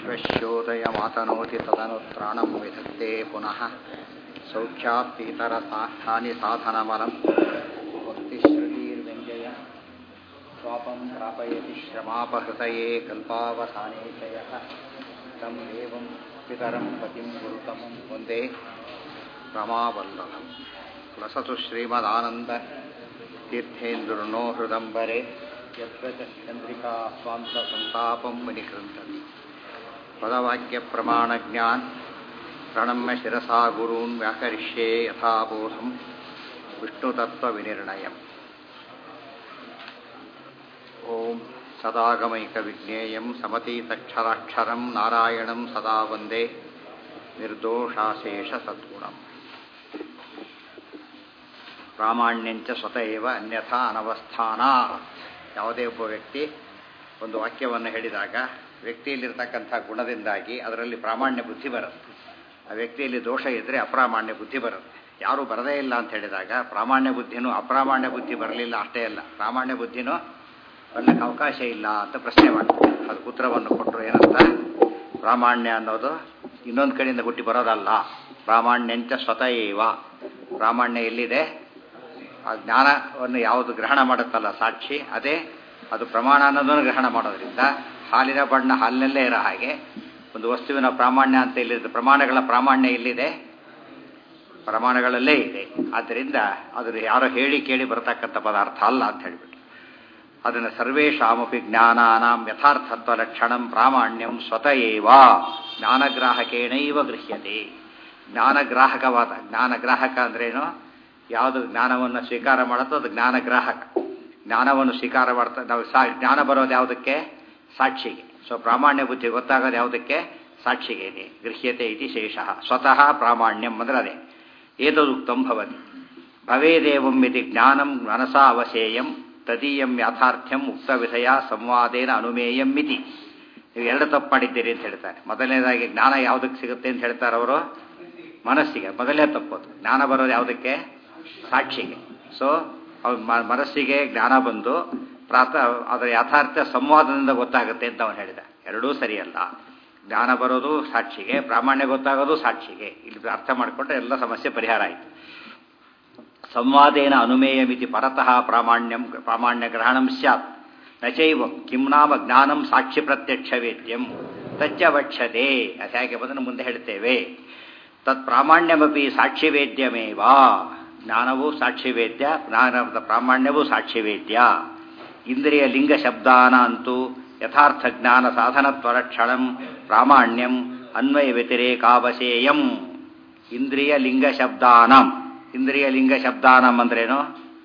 विश्वशोदयमातनोति तदनुत्राणं विधत्ते पुनः सौख्याप्तीतरसाठानि साधनमलं भक्तिश्रुतिर्व्यञ्जय स्वापं प्रापयति श्रमापहृतये कल्पावसाने च यः तं देवं पितरं पतिं गुरुतमं वन्दे रमावल्लभम् लसतु श्रीमदानन्द तीर्थेन्दुर्नो हृदम्बरे यत्र च चन्द्रिका स्वान्तसन्तापं विनिकृन्तति पदवाक्यप्रमाणज्ञान प्रणम्य शिरसा गुरून् व्याकरिष्ये यथाबोधं विष्णुतत्त्वविनिर्णयम् ॐ सदागमैकविज्ञेयं समतीतक्षराक्षरं नारायणं सदा वन्दे निर्दोषाशेषसद्गुणम् ಪ್ರಾಮಾಣ್ಯಂಚ ಸ್ವತಃ ಏವ ಅನ್ಯಥಾ ಅನವಸ್ಥಾನ ಯಾವುದೇ ಒಬ್ಬ ವ್ಯಕ್ತಿ ಒಂದು ವಾಕ್ಯವನ್ನು ಹೇಳಿದಾಗ ವ್ಯಕ್ತಿಯಲ್ಲಿರ್ತಕ್ಕಂಥ ಗುಣದಿಂದಾಗಿ ಅದರಲ್ಲಿ ಪ್ರಾಮಾಣ್ಯ ಬುದ್ಧಿ ಬರುತ್ತೆ ಆ ವ್ಯಕ್ತಿಯಲ್ಲಿ ದೋಷ ಇದ್ದರೆ ಅಪ್ರಾಮಾಣ್ಯ ಬುದ್ಧಿ ಬರುತ್ತೆ ಯಾರು ಬರದೇ ಇಲ್ಲ ಅಂತ ಹೇಳಿದಾಗ ಪ್ರಾಮಾಣ್ಯ ಬುದ್ಧಿನೂ ಅಪ್ರಾಮಾಣ್ಯ ಬುದ್ಧಿ ಬರಲಿಲ್ಲ ಅಷ್ಟೇ ಅಲ್ಲ ಪ್ರಾಮಾಣ್ಯ ಬುದ್ಧಿನೂ ಬರ್ಲಿಕ್ಕೆ ಅವಕಾಶ ಇಲ್ಲ ಅಂತ ಪ್ರಶ್ನೆ ಮಾಡ್ತಾರೆ ಅದು ಉತ್ತರವನ್ನು ಕೊಟ್ಟರು ಏನಂತ ಪ್ರಾಮಾಣ್ಯ ಅನ್ನೋದು ಇನ್ನೊಂದು ಕಡೆಯಿಂದ ಹುಟ್ಟಿ ಬರೋದಲ್ಲ ಪ್ರಾಮಾಣ್ಯಂಚ ಸ್ವತಃ ಏವ ಪ್ರಾಮಾಣ್ಯ ಎಲ್ಲಿದೆ ಆ ಜ್ಞಾನವನ್ನು ಯಾವುದು ಗ್ರಹಣ ಮಾಡುತ್ತಲ್ಲ ಸಾಕ್ಷಿ ಅದೇ ಅದು ಪ್ರಮಾಣ ಅನ್ನೋದನ್ನು ಗ್ರಹಣ ಮಾಡೋದ್ರಿಂದ ಹಾಲಿನ ಬಣ್ಣ ಹಾಲಿನಲ್ಲೇ ಇರೋ ಹಾಗೆ ಒಂದು ವಸ್ತುವಿನ ಪ್ರಾಮಾಣ್ಯ ಅಂತ ಇಲ್ಲಿದೆ ಪ್ರಮಾಣಗಳ ಪ್ರಾಮಾಣ್ಯ ಎಲ್ಲಿದೆ ಪ್ರಮಾಣಗಳಲ್ಲೇ ಇದೆ ಆದ್ದರಿಂದ ಅದು ಯಾರೋ ಹೇಳಿ ಕೇಳಿ ಬರತಕ್ಕಂಥ ಪದಾರ್ಥ ಅಲ್ಲ ಅಂತ ಹೇಳಿಬಿಟ್ಟು ಅದನ್ನು ಸರ್ವೇಷಾಮಪಿ ಜ್ಞಾನಾನಾಂ ಯಥಾರ್ಥತ್ವ ಲಕ್ಷಣಂ ಪ್ರಾಮಾಣ್ಯಂ ಸ್ವತಃ ಏವ ಜ್ಞಾನಗ್ರಾಹಕೇಣೈವ ಗೃಹ್ಯತೆ ಜ್ಞಾನಗ್ರಾಹಕವಾದ ಜ್ಞಾನಗ್ರಾಹಕ ಅಂದ್ರೇನು ಯಾವುದು ಜ್ಞಾನವನ್ನು ಸ್ವೀಕಾರ ಮಾಡುತ್ತೋ ಅದು ಜ್ಞಾನಗ್ರಾಹಕ ಜ್ಞಾನವನ್ನು ಸ್ವೀಕಾರ ಮಾಡ್ತಾ ನಾವು ಸಾ ಜ್ಞಾನ ಬರೋದು ಯಾವುದಕ್ಕೆ ಸಾಕ್ಷಿಗೆ ಸೊ ಪ್ರಾಮಾಣ್ಯ ಬುದ್ಧಿ ಗೊತ್ತಾಗೋದು ಯಾವುದಕ್ಕೆ ಸಾಕ್ಷಿಗೆ ಇದೆ ಗೃಹ್ಯತೆ ಇತಿ ಶೇಷ ಸ್ವತಃ ಪ್ರಾಮಾಣ್ಯಂ ಅಂದ್ರೆ ಅದೇ ಏತದುಕ್ತಂ ಭವತಿ ಭವೇದೇವಂ ಇತಿ ಜ್ಞಾನಂ ಮನಸಾ ಅವಶೇಯಂ ತದೀಯಂ ಯಾಥಾರ್ಥ್ಯಂ ಉಕ್ತ ವಿಷಯ ಸಂವಾದೇನ ಅನುಮೇಯಂ ಮಿತಿ ನೀವು ಎರಡು ತಪ್ಪು ಮಾಡಿದ್ದೀರಿ ಅಂತ ಹೇಳ್ತಾರೆ ಮೊದಲನೇದಾಗಿ ಜ್ಞಾನ ಯಾವುದಕ್ಕೆ ಸಿಗುತ್ತೆ ಅಂತ ಹೇಳ್ತಾರೆ ಅವರು ಮನಸ್ಸಿಗೆ ಮೊದಲನೇ ತಪ್ಪೋದು ಜ್ಞಾನ ಬರೋದು ಯಾವುದಕ್ಕೆ ಸಾಕ್ಷಿಗೆ ಸೊ ಮನಸ್ಸಿಗೆ ಜ್ಞಾನ ಬಂದು ಪ್ರಾತ ಅದರ ಯಥಾರ್ಥ ಸಂವಾದದಿಂದ ಗೊತ್ತಾಗುತ್ತೆ ಅಂತ ಅವನು ಹೇಳಿದ ಎರಡೂ ಸರಿಯಲ್ಲ ಜ್ಞಾನ ಬರೋದು ಸಾಕ್ಷಿಗೆ ಪ್ರಾಮಾಣ್ಯ ಗೊತ್ತಾಗೋದು ಸಾಕ್ಷಿಗೆ ಇಲ್ಲಿ ಅರ್ಥ ಮಾಡಿಕೊಂಡ್ರೆ ಎಲ್ಲ ಸಮಸ್ಯೆ ಪರಿಹಾರ ಆಯಿತು ಸಂವಾದೇನ ಅನುಮೇಯ ಮಿತಿ ಪರತಃ ಪ್ರಾಮಾಣ್ಯಂ ಪ್ರಾಮಾಣ್ಯ ಗ್ರಹಣಂ ಸ್ಯಾತ್ ನಚೈವಂ ಕಿಂ ನಾಮ ಜ್ಞಾನಂ ಸಾಕ್ಷಿ ಪ್ರತ್ಯಕ್ಷ ವೇದ್ಯಂ ತಚ್ಚ ವಕ್ಷತೆ ಅದು ಹೇಗೆ ಬಂದನ್ನು ಮುಂದೆ ಹೇಳ್ತೇವೆ ತತ್ ಪ್ರಾಮಾಣ್ಯಮಪಿ ಸಾಕ್ಷಿ ವೇದ್ಯಮೇವ ಜ್ಞಾನವೂ ಸಾಕ್ಷಿ ವೇದ್ಯ ಜ್ಞಾನದ ಪ್ರಾಮಾಣ್ಯವೂ ಸಾಕ್ಷಿ ವೇದ್ಯ ಇಂದ್ರಿಯ ಲಿಂಗ ಶಬ್ದಾನ ಅಂತೂ ಯಥಾರ್ಥ ಜ್ಞಾನ ಸಾಧನತ್ವರಕ್ಷಣಂ ಪ್ರಾಮಾಣ್ಯಂ ಅನ್ವಯ ವ್ಯತಿರೇಕಾವಶೇಯಂ ಇಂದ್ರಿಯ ಲಿಂಗ ಶಬ್ದಾನಂ ಇಂದ್ರಿಯ ಲಿಂಗ ಶಬ್ದಾನಂ ಅಂದ್ರೇನು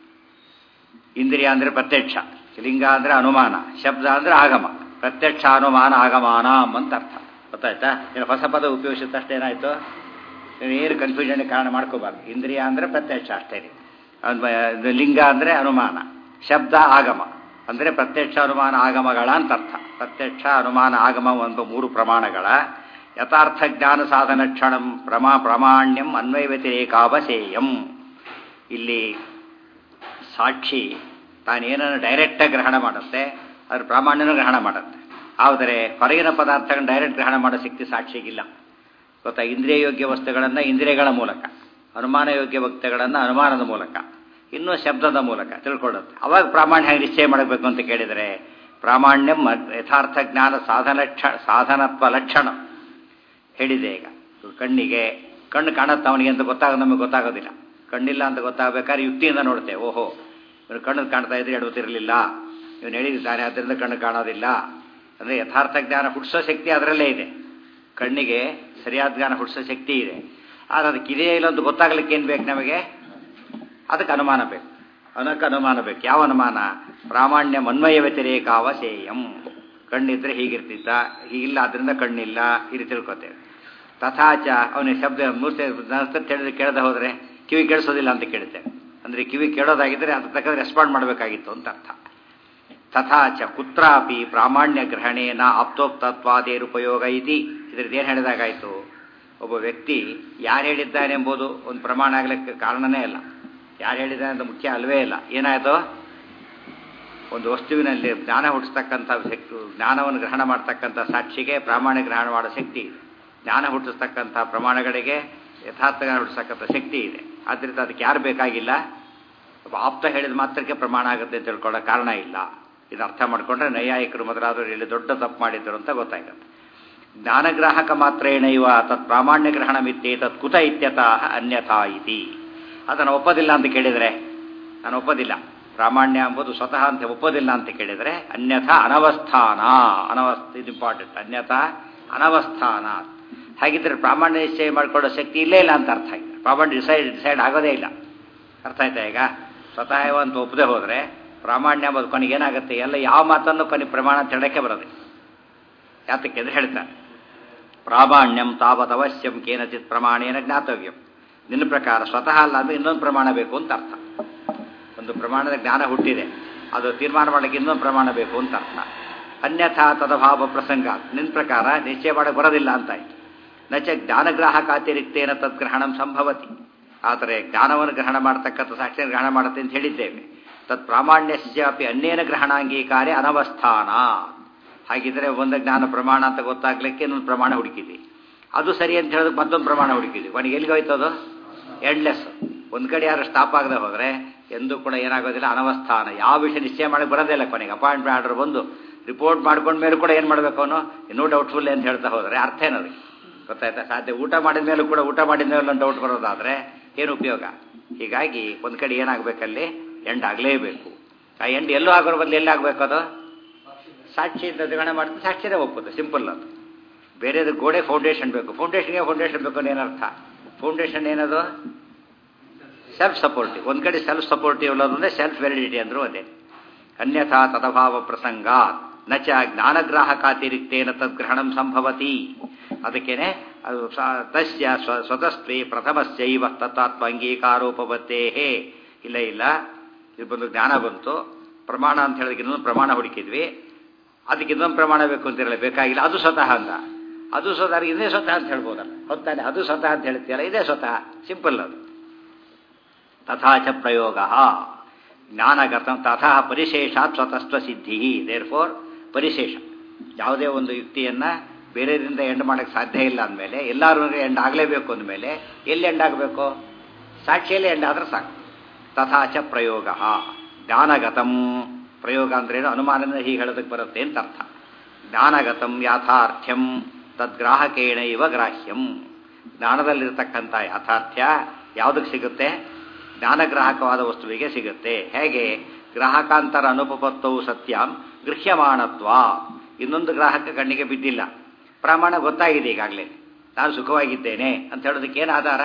ಇಂದ್ರಿಯ ಅಂದ್ರೆ ಪ್ರತ್ಯಕ್ಷ ಲಿಂಗ ಅಂದ್ರೆ ಅನುಮಾನ ಶಬ್ದ ಅಂದ್ರೆ ಆಗಮ ಪ್ರತ್ಯಕ್ಷ ಅನುಮಾನ ಆಗಮಾನಂ ಅಂತ ಅರ್ಥ ಗೊತ್ತಾಯ್ತಾ ಏನು ಹೊಸ ಪದ ಉಪಯೋಗಿಸಿದ ಏನಾಯ್ತು ಏನು ಕನ್ಫ್ಯೂಷನ್ ಕಾರಣ ಮಾಡ್ಕೋಬಾರ್ದು ಇಂದ್ರಿಯ ಅಂದ್ರೆ ಪ್ರತ್ಯಕ್ಷ ಅಷ್ಟೇ ಲಿಂಗ ಅಂದ್ರೆ ಅನುಮಾನ ಶಬ್ದ ಆಗಮ ಅಂದ್ರೆ ಪ್ರತ್ಯಕ್ಷ ಅನುಮಾನ ಆಗಮಗಳ ಅಂತ ಅರ್ಥ ಪ್ರತ್ಯಕ್ಷ ಅನುಮಾನ ಆಗಮ ಒಂದು ಮೂರು ಪ್ರಮಾಣಗಳ ಯಥಾರ್ಥ ಜ್ಞಾನ ಸಾಧನ ಕ್ಷಣಂ ಪ್ರಮಾ ಪ್ರಾಮಾಣ್ಯಂ ಅನ್ವಯ ವ್ಯತಿರೇಕಾವಶೇಯಂ ಇಲ್ಲಿ ಸಾಕ್ಷಿ ತಾನೇನನ್ನು ಡೈರೆಕ್ಟಾಗಿ ಗ್ರಹಣ ಮಾಡುತ್ತೆ ಅದ್ರ ಪ್ರಾಮಾಣ್ಯನೂ ಗ್ರಹಣ ಮಾಡುತ್ತೆ ಆದರೆ ಹೊರಗಿನ ಪದಾರ್ಥಗಳನ್ನ ಡೈರೆಕ್ಟ್ ಗ್ರಹಣ ಮಾಡೋ ಶಕ್ತಿ ಸಾಕ್ಷಿಗಿಲ್ಲ ಗೊತ್ತಾ ಇಂದ್ರಿಯ ಯೋಗ್ಯ ವಸ್ತುಗಳನ್ನು ಇಂದ್ರಿಯಗಳ ಮೂಲಕ ಅನುಮಾನ ಯೋಗ್ಯ ವಸ್ತುಗಳನ್ನು ಅನುಮಾನದ ಮೂಲಕ ಇನ್ನೂ ಶಬ್ದದ ಮೂಲಕ ತಿಳ್ಕೊಳ್ಳುತ್ತೆ ಅವಾಗ ಪ್ರಾಮಾಣ್ಯ ನಿಶ್ಚಯ ಮಾಡಬೇಕು ಅಂತ ಕೇಳಿದರೆ ಪ್ರಾಮಾಣ್ಯಂ ಯಥಾರ್ಥ ಜ್ಞಾನ ಸಾಧನ ಸಾಧನತ್ವ ಲಕ್ಷಣ ಹೇಳಿದೆ ಈಗ ಕಣ್ಣಿಗೆ ಕಣ್ಣು ಕಾಣುತ್ತೆ ಅವನಿಗೆ ಅಂತ ಗೊತ್ತಾಗ ನಮಗೆ ಗೊತ್ತಾಗೋದಿಲ್ಲ ಕಣ್ಣಿಲ್ಲ ಅಂತ ಗೊತ್ತಾಗಬೇಕಾದ್ರೆ ಯುಕ್ತಿಯಿಂದ ನೋಡ್ತೇವೆ ಓಹೋ ಇವನು ಕಣ್ಣು ಕಾಣ್ತಾ ಇದ್ರೆ ಎಡವುತ್ತಿರಲಿಲ್ಲ ಇವನು ಹೇಳಿದ್ದಾನೆ ಅದರಿಂದ ಕಣ್ಣು ಕಾಣೋದಿಲ್ಲ ಅಂದರೆ ಯಥಾರ್ಥ ಜ್ಞಾನ ಹುಟ್ಟಿಸೋ ಶಕ್ತಿ ಅದರಲ್ಲೇ ಇದೆ ಕಣ್ಣಿಗೆ ಸರಿಯಾದ ಜ್ಞಾನ ಹುಟ್ಟಿಸೋ ಶಕ್ತಿ ಇದೆ ಆದರೆ ಅದಕ್ಕೆ ಇದೇ ಇಲ್ಲ ಅಂತ ಗೊತ್ತಾಗ್ಲಿಕ್ಕೆ ಏನು ಬೇಕು ನಮಗೆ ಅದಕ್ಕೆ ಅನುಮಾನ ಬೇಕು ಅವನಕ್ಕೆ ಅನುಮಾನ ಬೇಕು ಯಾವ ಅನುಮಾನ ಪ್ರಾಮಾಣ್ಯ ಮನ್ವಯ ವ್ಯತಿರೇಕಾವಶೇಯಂ ಕಣ್ಣಿದ್ರೆ ಹೀಗಿರ್ತಿದ್ದ ಹೀಗಿಲ್ಲ ಅದರಿಂದ ಕಣ್ಣಿಲ್ಲ ಇದು ತಿಳ್ಕೊತೇವೆ ತಥಾಚ ಅವನಿಗೆ ಶಬ್ದ ಮೂರ್ತಿ ಹೇಳಿದ್ರೆ ಕೇಳದೆ ಹೋದರೆ ಕಿವಿ ಕೇಳಿಸೋದಿಲ್ಲ ಅಂತ ಕೇಳುತ್ತೇವೆ ಅಂದರೆ ಕಿವಿ ಕೇಳೋದಾಗಿದ್ದರೆ ಅದ್ರ ತಕ್ಕ ರೆಸ್ಪಾಂಡ್ ಮಾಡಬೇಕಾಗಿತ್ತು ಅಂತ ಅರ್ಥ ತಥಾಚ ಕುತ್ರಾಪಿ ಪ್ರಾಮಾಣ್ಯ ಗ್ರಹಣೇನ ಆಪ್ತೋಕ್ತತ್ವಾದೇರುಪಯೋಗ ಇತಿ ಇದ್ರದ್ದು ಏನು ಹೇಳಿದಾಗಾಯಿತು ಒಬ್ಬ ವ್ಯಕ್ತಿ ಯಾರು ಹೇಳಿದ್ದಾನೆ ಎಂಬುದು ಒಂದು ಪ್ರಮಾಣ ಆಗಲಿಕ್ಕೆ ಕಾರಣನೇ ಇಲ್ಲ ಯಾರು ಹೇಳಿದ್ದಾನೆ ಅಂತ ಮುಖ್ಯ ಅಲ್ವೇ ಇಲ್ಲ ಏನಾಯಿತು ಒಂದು ವಸ್ತುವಿನಲ್ಲಿ ಜ್ಞಾನ ಹುಟ್ಟಿಸ್ತಕ್ಕಂಥ ಶಕ್ತಿ ಜ್ಞಾನವನ್ನು ಗ್ರಹಣ ಮಾಡ್ತಕ್ಕಂಥ ಸಾಕ್ಷಿಗೆ ಪ್ರಾಮಾಣಿಕ ಗ್ರಹಣ ಮಾಡೋ ಶಕ್ತಿ ಇದೆ ಜ್ಞಾನ ಹುಟ್ಟಿಸ್ತಕ್ಕಂಥ ಪ್ರಮಾಣಗಳಿಗೆ ಯಥಾರ್ಥ ಜ್ಞಾನ ಹುಟ್ಟಿಸ್ತಕ್ಕಂಥ ಶಕ್ತಿ ಇದೆ ಆದ್ದರಿಂದ ಅದಕ್ಕೆ ಯಾರು ಬೇಕಾಗಿಲ್ಲ ಒಬ್ಬ ಆಪ್ತ ಹೇಳಿದ ಮಾತ್ರಕ್ಕೆ ಪ್ರಮಾಣ ಆಗುತ್ತೆ ಅಂತ ತಿಳ್ಕೊಳ್ಳೋ ಕಾರಣ ಇಲ್ಲ ಇದು ಅರ್ಥ ಮಾಡಿಕೊಂಡ್ರೆ ನೈಯಾಯಿಕರು ಮೊದಲಾದವರು ಇಲ್ಲಿ ದೊಡ್ಡ ತಪ್ಪು ಮಾಡಿದ್ದರು ಅಂತ ಗೊತ್ತಾಗುತ್ತೆ ಜ್ಞಾನಗ್ರಾಹಕ ಮಾತ್ರೇಣ ಇವ ತತ್ ಪ್ರಾಮಾಣ್ಯ ಗ್ರಹಣ ಮಿತ್ಯೆ ತತ್ ಕುತ ಇತ್ಯತಃ ಅನ್ಯಥಾ ಇತಿ ಅದನ್ನು ಒಪ್ಪೋದಿಲ್ಲ ಅಂತ ಕೇಳಿದರೆ ನಾನು ಒಪ್ಪೋದಿಲ್ಲ ಪ್ರಾಮಾಣ್ಯ ಎಂಬುದು ಸ್ವತಃ ಅಂತ ಒಪ್ಪೋದಿಲ್ಲ ಅಂತ ಕೇಳಿದರೆ ಅನ್ಯಥಾ ಅನವಸ್ಥಾನ ಅನವಸ್ಥ ಇದು ಇಂಪಾರ್ಟೆಂಟ್ ಅನ್ಯಥಾ ಅನವಸ್ಥಾನ ಹಾಗಿದ್ರೆ ಪ್ರಾಮಾಣ್ಯ ನಿಶ್ಚಯ ಮಾಡಿಕೊಳ್ಳೋ ಶಕ್ತಿ ಇಲ್ಲೇ ಇಲ್ಲ ಅಂತ ಅರ್ಥ ಆಗಿದೆ ಪ್ರಾಮಾಣ್ಯ ಡಿಸೈಡ್ ಡಿಸೈಡ್ ಆಗೋದೇ ಇಲ್ಲ ಅರ್ಥ ಆಯ್ತಾ ಈಗ ಸ್ವತಃ ಅಂತ ಒಪ್ಪದೆ ಹೋದರೆ ಪ್ರಾಮಾಣ್ಯ ಎಂಬುದು ಕೊನೆಗೆ ಏನಾಗುತ್ತೆ ಎಲ್ಲ ಯಾವ ಮಾತನ್ನು ಕೊನೆ ಪ್ರಮಾಣ ಅಂತ ಹೇಳಕ್ಕೆ ಬರೋದಿಲ್ಲ ಯಾತಕ್ಕೆ ಅಂತ ಹೇಳ್ತಾರೆ ಪ್ರಾಮಾಣ್ಯಂ ತಾವತ್ ಅವಶ್ಯಂ ಕೇನಚಿತ್ ಪ್ರಮಾಣೇನ ಜ್ಞಾತವ್ಯಂ ನಿನ್ನ ಪ್ರಕಾರ ಸ್ವತಃ ಅಲ್ಲ ಅಂದ್ರೆ ಇನ್ನೊಂದು ಪ್ರಮಾಣ ಬೇಕು ಅಂತ ಅರ್ಥ ಒಂದು ಪ್ರಮಾಣದ ಜ್ಞಾನ ಹುಟ್ಟಿದೆ ಅದು ತೀರ್ಮಾನ ಮಾಡಲಿಕ್ಕೆ ಇನ್ನೊಂದು ಪ್ರಮಾಣ ಬೇಕು ಅಂತ ಅರ್ಥ ಅನ್ಯಥಾ ತದಭಾವ ಪ್ರಸಂಗ ನಿನ್ನ ಪ್ರಕಾರ ನಿಶ್ಚಯ ಮಾಡಕ್ಕೆ ಬರೋದಿಲ್ಲ ಅಂತಾಯ್ತು ನಚ ಜ್ಞಾನಗ್ರಾಹಕಾತಿರಿಕ್ತೇನ ತದ್ಗ್ರಹಣಂ ಸಂಭವತಿ ಆದರೆ ಜ್ಞಾನವನ್ನು ಗ್ರಹಣ ಮಾಡತಕ್ಕಂಥ ಸಾಕ್ಷಿ ಗ್ರಹಣ ಮಾಡುತ್ತೆ ಅಂತ ಹೇಳಿದ್ದೇವೆ ತತ್ ಪ್ರಾಮಾಣ್ಯಸ್ಯಾಪಿ ಅನ್ಯೇನ ಗ್ರಹಣಾಂಗೀಕಾರ್ಯ ಅನವಸ್ಥಾನ ಹಾಗಿದ್ರೆ ಒಂದು ಜ್ಞಾನ ಪ್ರಮಾಣ ಅಂತ ಗೊತ್ತಾಗ್ಲಿಕ್ಕೆ ಇನ್ನೊಂದು ಪ್ರಮಾಣ ಹುಡುಕಿದ್ವಿ ಅದು ಸರಿ ಅಂತ ಹೇಳೋದಕ್ಕೆ ಮತ್ತೊಂದು ಪ್ರಮಾಣ ಹುಡುಕಿದ್ವಿ ಕೊನೆಗೆ ಎಲ್ಲಿಗೆ ಹೋಯ್ತು ಅದು ಎಂಡ್ಲೆಸ್ ಒಂದು ಕಡೆ ಯಾರು ಸ್ಟಾಪ್ ಆಗದೆ ಹೋದರೆ ಎಂದೂ ಕೂಡ ಏನಾಗೋದಿಲ್ಲ ಅನವಸ್ಥಾನ ಯಾವ ವಿಷಯ ನಿಶ್ಚಯ ಮಾಡಕ್ಕೆ ಬರೋದೇ ಇಲ್ಲ ಕೊನೆಗೆ ಅಪಾಯಿಂಟ್ಮೆಂಟ್ ಆರ್ಡರ್ ಬಂದು ರಿಪೋರ್ಟ್ ಮಾಡ್ಕೊಂಡ ಮೇಲೆ ಕೂಡ ಏನು ಮಾಡಬೇಕು ಅವನು ಇನ್ನೂ ಡೌಟ್ಫುಲ್ ಅಂತ ಹೇಳ್ತಾ ಹೋದರೆ ಅರ್ಥ ಏನದು ಗೊತ್ತಾಯ್ತಾ ಸಾಧ್ಯ ಊಟ ಮಾಡಿದ ಮೇಲೂ ಕೂಡ ಊಟ ಮಾಡಿದ ಮೇಲೆ ಡೌಟ್ ಬರೋದಾದರೆ ಏನು ಉಪಯೋಗ ಹೀಗಾಗಿ ಒಂದು ಕಡೆ ಏನಾಗಬೇಕಲ್ಲಿ ಎಂಡ್ ಆಗಲೇಬೇಕು ಆ ಎಂಡ್ ಎಲ್ಲೂ ಆಗೋರ ಬದಲು ಎಲ್ಲಿ ಆಗಬೇಕು ಅದು ಸಾಕ್ಷಿಯಿಂದ ಗ್ರಹಣ ಮಾಡ್ತಾರೆ ಸಾಕ್ಷಿನೇ ಒಪ್ಪುತ್ತೆ ಸಿಂಪಲ್ ಅದು ಬೇರೆದು ಗೋಡೆ ಫೌಂಡೇಶನ್ ಬೇಕು ಫೌಂಡೇಶನ್ಗೆ ಫೌಂಡೇಶನ್ ಬೇಕು ಅಂತ ಏನರ್ಥ ಫೌಂಡೇಶನ್ ಏನದು ಸೆಲ್ಫ್ ಸಪೋರ್ಟಿವ್ ಒಂದು ಕಡೆ ಸೆಲ್ಫ್ ಸಪೋರ್ಟಿವ್ ಅನ್ನೋದಂದ್ರೆ ಸೆಲ್ಫ್ ವ್ಯಾಲಿಡಿಟಿ ಅಂದರೂ ಅದೇ ಅನ್ಯಥಾ ತದಭಾವ ಪ್ರಸಂಗಾತ್ ನಚ ಜ್ಞಾನಗ್ರಾಹಕಾತಿರಿಕ್ತೇನ ತದ್ಗ್ರಹಣಂ ಸಂಭವತಿ ಅದಕ್ಕೇನೆ ಅದು ತಸ್ಯ ಸ್ವ ಸ್ವತಸ್ತ್ವೇ ಪ್ರಥಮಸ್ಯೈವ ತತ್ತಾತ್ಮ ಅಂಗೀಕಾರೋಪಬತ್ತೇ ಇಲ್ಲ ಇಲ್ಲ ಇದು ಬಂದು ಜ್ಞಾನ ಬಂತು ಪ್ರಮಾಣ ಅಂತ ಹೇಳಿದ್ರೆ ಇನ್ನೊಂದು ಪ್ರಮಾಣ ಹುಡುಕಿದ್ವಿ ಅದಕ್ಕೆ ಇನ್ನೊಂದು ಪ್ರಮಾಣ ಬೇಕು ಅಂತ ಹೇಳಲ್ಲ ಬೇಕಾಗಿಲ್ಲ ಅದು ಸ್ವತಃ ಅಂತ ಅದು ಸ್ವತಃ ಇದೇ ಸ್ವತಃ ಅಂತ ಹೇಳ್ಬೋದಲ್ಲ ಹೊತ್ತಾನೆ ಅದು ಸ್ವತಃ ಅಂತ ಹೇಳ್ತೀಯಲ್ಲ ಇದೇ ಸ್ವತಃ ಸಿಂಪಲ್ ಅದು ತಥಾಚ ಪ್ರಯೋಗ ಜ್ಞಾನಗತ ತಥಾ ಪರಿಶೇಷಾತ್ ಸ್ವತಸ್ತ್ವ ಸಿದ್ಧಿ ದೇರ್ ಫೋರ್ ಪರಿಶೇಷ ಯಾವುದೇ ಒಂದು ಯುಕ್ತಿಯನ್ನು ಬೇರೆಯವರಿಂದ ಎಂಡ್ ಮಾಡೋಕ್ಕೆ ಸಾಧ್ಯ ಇಲ್ಲ ಅಂದಮೇಲೆ ಎಲ್ಲರೂ ಎಂಡ್ ಆಗಲೇಬೇಕು ಅಂದಮೇಲೆ ಎಲ್ಲಿ ಎಂಡ್ ಆಗಬೇಕು ಸಾಕ್ಷಿಯಲ್ಲಿ ಎಂಡ್ ಆದ್ರೆ ಸಾಕು ತಥಾಚ ಪ್ರಯೋಗ ಜ್ಞಾನಗತಂ ಪ್ರಯೋಗ ಅಂದ್ರೇನು ಅನುಮಾನದಿಂದ ಹೀಗೆ ಹೇಳೋದಕ್ಕೆ ಬರುತ್ತೆ ಅಂತ ಅರ್ಥ ಜ್ಞಾನಗತಂ ಯಾಥಾರ್ಥ್ಯಂ ತದ್ಗ್ರಾಹಕೇಣ ಇವ ಗ್ರಾಹ್ಯಂ ಜ್ಞಾನದಲ್ಲಿರ್ತಕ್ಕಂಥ ಯಾಥಾರ್ಥ್ಯ ಯಾವುದಕ್ಕೆ ಸಿಗುತ್ತೆ ಜ್ಞಾನಗ್ರಾಹಕವಾದ ವಸ್ತುವಿಗೆ ಸಿಗುತ್ತೆ ಹೇಗೆ ಗ್ರಾಹಕಾಂತರ ಅನುಪಪತ್ತವು ಸತ್ಯಂ ಗೃಹ್ಯಮಾಣತ್ವ ಇನ್ನೊಂದು ಗ್ರಾಹಕ ಕಣ್ಣಿಗೆ ಬಿದ್ದಿಲ್ಲ ಪ್ರಮಾಣ ಗೊತ್ತಾಗಿದೆ ಈಗಾಗಲೇ ನಾನು ಸುಖವಾಗಿದ್ದೇನೆ ಅಂತ ಹೇಳೋದಕ್ಕೆ ಏನು ಆಧಾರ